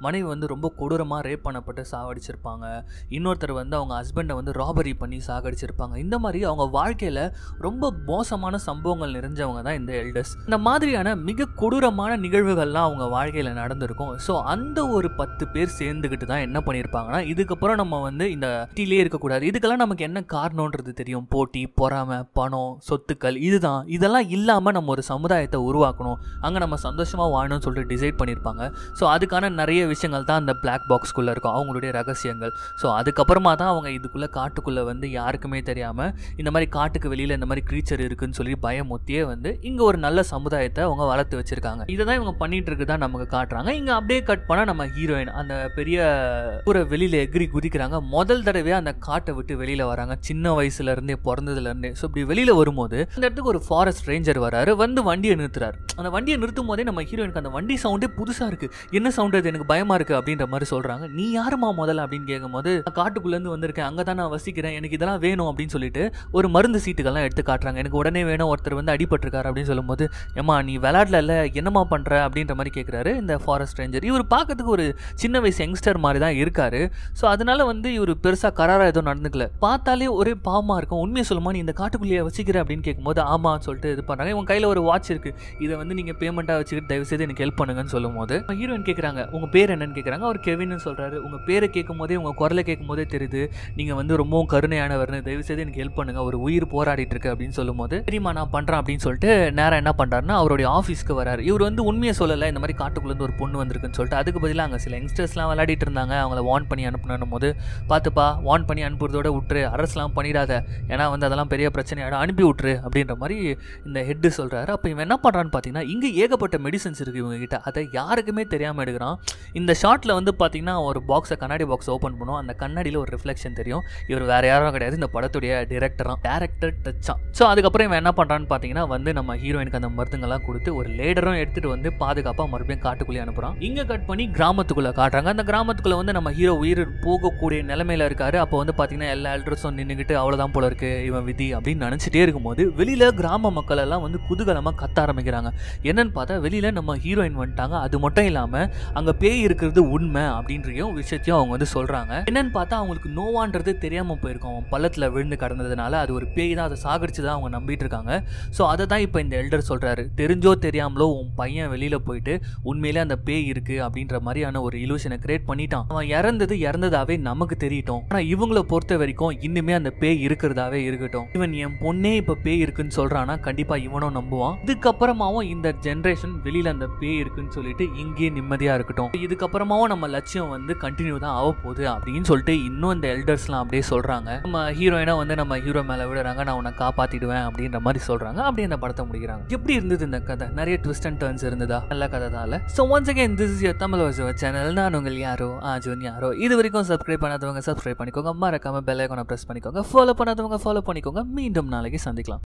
மனைவி வந்து ரொம்ப கொடூரமாக ரேப் பண்ணப்பட்டு சாகடிச்சிருப்பாங்க இன்னொருத்தர் வந்து அவங்க ஹஸ்பண்டை வந்து ராபரி பண்ணி சாகடிச்சிருப்பாங்க இந்த மாதிரி அவங்க வாழ்க்கையில் ரொம்ப மோசமான சம்பவங்கள் நிறைஞ்சவங்க தான் இந்த எல்டர்ஸ் இந்த மாதிரியான மிக கொடூரமான நிகழ்வுகள்லாம் அவங்க வாழ்க்கையில் நடந்திருக்கும் ஸோ அந்த ஒரு பத்து பேர் சேர்ந்துக்கிட்டு தான் என்ன பண்ணியிருப்பாங்கன்னா இதுக்கப்புறம் நம்ம வந்து இந்த டீலே இருக்கக்கூடாது இதுக்கெல்லாம் நமக்கு என்ன காரணன்றது தெரியும் போட்டி பொறாமை பணம் சொத்துக்கள் இதுதான் இதெல்லாம் இல்லாமல் நம்ம ஒரு சமுதாயத்தை உருவாக்கணும் அங்கே நம்ம சந்தோஷமாக வாழணும்னு சொல்லிட்டு டிசைட் பண்ணியிருப்பாங்க ஸோ அதுக்கான நிறைய விஷயங்கள் தான் அந்த பிளாக் பாக்ஸ்குள்ளே இருக்கும் அவங்களுடைய ரகசியங்கள் ஸோ அதுக்கப்புறமா தான் அவங்க இதுக்குள்ளே காட்டுக்குள்ளே வந்து யாருக்குமே தெரியாமல் இந்த மாதிரி காட்டுக்கு வெளியில் இந்த மாதிரி க்ரீச்சர் இருக்குன்னு சொல்லி பயமுத்தியே வந்து இங்கே ஒரு நல்ல சமுதாயத்தை அவங்க வளர்த்து வச்சிருக்காங்க இதை தான் இவங்க பண்ணிட்டு இருக்கு தான் நமக்கு காட்டுறாங்க இங்கே அப்படியே கட் பண்ணால் நம்ம ஹீரோயின் அந்த பெரிய ஒரு வெளியில் எகிரி குதிக்கிறாங்க முதல் தடவையாக அந்த காட்டை விட்டு வெளியில் வராங்க சின்ன வயசுல இருந்தே பிறந்ததுல இருந்தே ஸோ இப்படி வெளியில் வரும்போது அந்த இடத்துக்கு ஒரு ஃபாரஸ்ட் ரேஞ்சர் வராரு வந்து வண்டியை நிறுத்துறாரு அந்த வண்டியை நிறுத்தும் போதே நம்ம ஹீரோயினுக்கு அந்த வண்டி சவுண்டே புதுசாக இருக்கு என்ன சவுண்ட் அது எனக்கு பயமா இருக்கு அப்படின்ற மாதிரி சொல்றாங்க நீ யாருமா முதல்ல அப்படின்னு கேட்கும்போது "நான் காட்டுக்குள்ளேருந்து வந்திருக்கேன் அங்கே தான் நான் வசிக்கிறேன் எனக்கு இதெல்லாம் வேணும் அப்படின்னு சொல்லிட்டு ஒரு மருந்து சீட்டுகள்லாம் எடுத்து காட்டுறாங்க எனக்கு உடனே வேணும் ஒருத்தர் வந்து அடிபட்டிருக்காரு அப்படின்னு சொல்லும்போது ஏமா நீ விளையாடல என்னம்மா பண்ற அப்படின்ற மாதிரி கேட்குறாரு இந்த ஃபாரஸ்ட் ரேஞ்சர் இவர் பார்க்கறதுக்கு ஒரு சின்ன வயசு யங்ஸ்டர் மாதிரி தான் இருக்காரு ஸோ அதனால வந்து இவர் பெருசாக கராரா எதுவும் நடந்துக்கல பார்த்தாலே ஒரே பாவமா இருக்கும் உண்மையை சொல்லுமா நீ இந்த காட்டுக்குள்ளேயே வச்சுக்கிற அப்படின்னு கேட்கும்போது ஆமான்னு சொல்லிட்டு இது பண்ணுறாங்க இவங்க கையில் ஒரு வாட்ச் இருக்கு இதை வந்து நீங்கள் பேமெண்ட்டாக வச்சுக்கிட்டு தயவு செய்து எனக்கு ஹெல்ப் பண்ணுங்கன்னு சொல்லும்போது ஹீரோயின் கேட்குறாங்க உங்கள் பேர் என்னன்னு கேட்குறாங்க அவர் கெவின்னு சொல்கிறாரு உங்கள் பேரை கேட்கும் போதே உங்கள் குரலை கேட்கும் போதே தெரியுது நீங்கள் வந்து ரொம்பவும் கருணையானவர்னு தயவு செய்து எனக்கு ஹெல்ப் பண்ணுங்க ஒரு உயிர் போராடிட்டு இருக்கு அப்படின்னு சொல்லும்போது சரிம்மா நான் பண்ணுறேன் அப்படின்னு சொல்லிட்டு நேராக என்ன பண்ணுறாருன்னா அவருடைய ஆஃபீஸ்க்கு வராரு இவர் வந்து உண்மையை சொல்லலை இந்த மாதிரி காட்டுக்குள்ளேருந்து ஒரு பொண்ணு வந்திருக்குன்னு சொல்லிட்டு அதுக்கு பதிலாக அங்கே சில யங்ஸ்டர்ஸ்லாம் விளையாடிட்டு இருந்தாங்க அவங்கள வார்ன் பண்ணி அனுப்பணும் போது பார்த்துப்பா வார்ன் பண்ணி அனுப்புறதோட விட்டுரு அரசுலாம் பண்ணிடாத ஏன்னா வந்து அதெல்லாம் பெரிய பிரச்சனையாடும் அனுப்பி விட்டுரு அப்படின்ற மாதிரி இந்த ஹெட்டு சொல்கிறாரு அப்போ இவன் என்ன பண்ணுறான்னு பார்த்தீங்கன்னா இங்கே ஏகப்பட்ட மெடிசன்ஸ் இருக்குது இவங்க கிட்ட அதை யாருக்குமே தெரியாமல் எடுக்கிறான் இந்த ஷாட்டில் வந்து பார்த்தீங்கன்னா ஒரு பாக்ஸை கண்ணாடி பாக்ஸ் ஓப்பன் பண்ணுவோம் அந்த கண்ணாடியில் ஒரு ரிஃப்ளெக்ஷன் தெரியும் இவர் வேற யாரும் கிடையாது இந்த படத்துடைய டிரெக்டரான் டேரக்டர் டச்சான் ஸோ அதுக்கப்புறம் இவன் என்ன பண்ணுறான்னு பார்த்தீங்கன்னா வந்து நம்ம ஹீரோயினுக்கு அந்த மருந்துங்கள்லாம் கொடுத்து ஒரு லேடரும் எடுத்துகிட்டு வந்து பாதுகாப்பாக மறுபடியும் காட்டுக்குள்ளே அனுப்புகிறான் இங்கே கட் பண்ணி கிராமத்துக்குள்ளே காட்டுறாங்க அந்த கிராமத்துக்குள்ளே வந்து நம்ம ஹீரோ உயிர் போகக்கூடிய நிலைமையில இருக்காரு அப்போ வந்து பார்த்தீங்கன்னா எல்லா எல்டர்ஸும் நின்றுக்கிட்டு அவ்வளோதான் போல இருக்கு இவன் விதி அப்படின்னு நினச்சிட்டே இருக்கும்போது வெளியில் கிராம மக்கள் எல்லாம் வந்து குதூகலமாக கத்த ஆரம்பிக்கிறாங்க என்னன்னு பார்த்தா வெளியில் நம்ம ஹீரோயின் வந்துட்டாங்க அது மட்டும் இல்லாமல் அங்கே பேய் இருக்கிறது உண்மை அப்படின்றையும் விஷயத்தையும் அவங்க வந்து சொல்கிறாங்க என்னன்னு பார்த்தா அவங்களுக்கு நோவான்றது தெரியாமல் போயிருக்கும் அவன் பள்ளத்தில் விழுந்து கடந்ததுனால அது ஒரு பேய் தான் அதை சாகடிச்சு தான் அவங்க நம்பிட்டு இருக்காங்க ஸோ அதை தான் இப்போ இந்த எல்டர் சொல்கிறாரு தெரிஞ்சோ தெரியாமலோ உன் பையன் வெளியில் போயிட்டு உண்மையிலே அந்த பேய் இருக்குது அப்படின்ற மாதிரியான ஒரு இலூஷனை கிரியேட் பண்ணிட்டான் அவன் இறந்தது இறந்ததாவே நமக்கு தெரியட்டும் ஆனால் இவங்கள பொறுத்த வரைக்கும் இன்னுமே அந்த பேய் இருக்கிறதாவே இருக்கட்டும் இவன் என் பொண்ணே இப்போ பேய் இருக்குன்னு சொல்கிறான்னா கண்டிப்பாக இவனும் நம்புவான் இதுக்கப்புறமாவும் இந்த ஜென்ரேஷன் வெளியில் அந்த பேய் இருக்குன்னு சொல்லிட்டு இங்கேயே நிம்மதியாக இருக்கட்டும் இதுக்கப்புறமாவும் நம்ம லட்சியம் வந்து கண்டினியூ தான் ஆக போகுது அப்படின்னு சொல்லிட்டு இன்னும் இந்த எல்டர்ஸ்லாம் அப்படியே சொல்கிறாங்க நம்ம ஹீரோயினா வந்து நம்ம ஹீரோ மேலே விடுறாங்க நான் உன்னை காப்பாற்றிடுவேன் அப்படின்ற மாதிரி சொல்கிறாங்க அப்படியே அந்த படத்தை முடிக்கிறாங்க எப்படி இருந்தது இந்த கதை நிறைய ட்விஸ்ட் அண்ட் டர்ன்ஸ் இருந்ததா நல்ல கதை தான் so once again this is your Tamil வாசவ சேனல் நான் உங்கள் யாரோ ஆஜோன் யாரோ இது வரைக்கும் சப்ஸ்கிரைப் பண்ணாதவங்க சப்ஸ்கிரைப் பண்ணிக்கோங்க மறக்காம பெல் ஐக்கானை ப்ரெஸ் பண்ணிக்கோங்க ஃபாலோ பண்ணாதவங்க ஃபாலோ பண்ணிக்கோங்க மீண்டும் நாளைக்கு சந்திக்கலாம்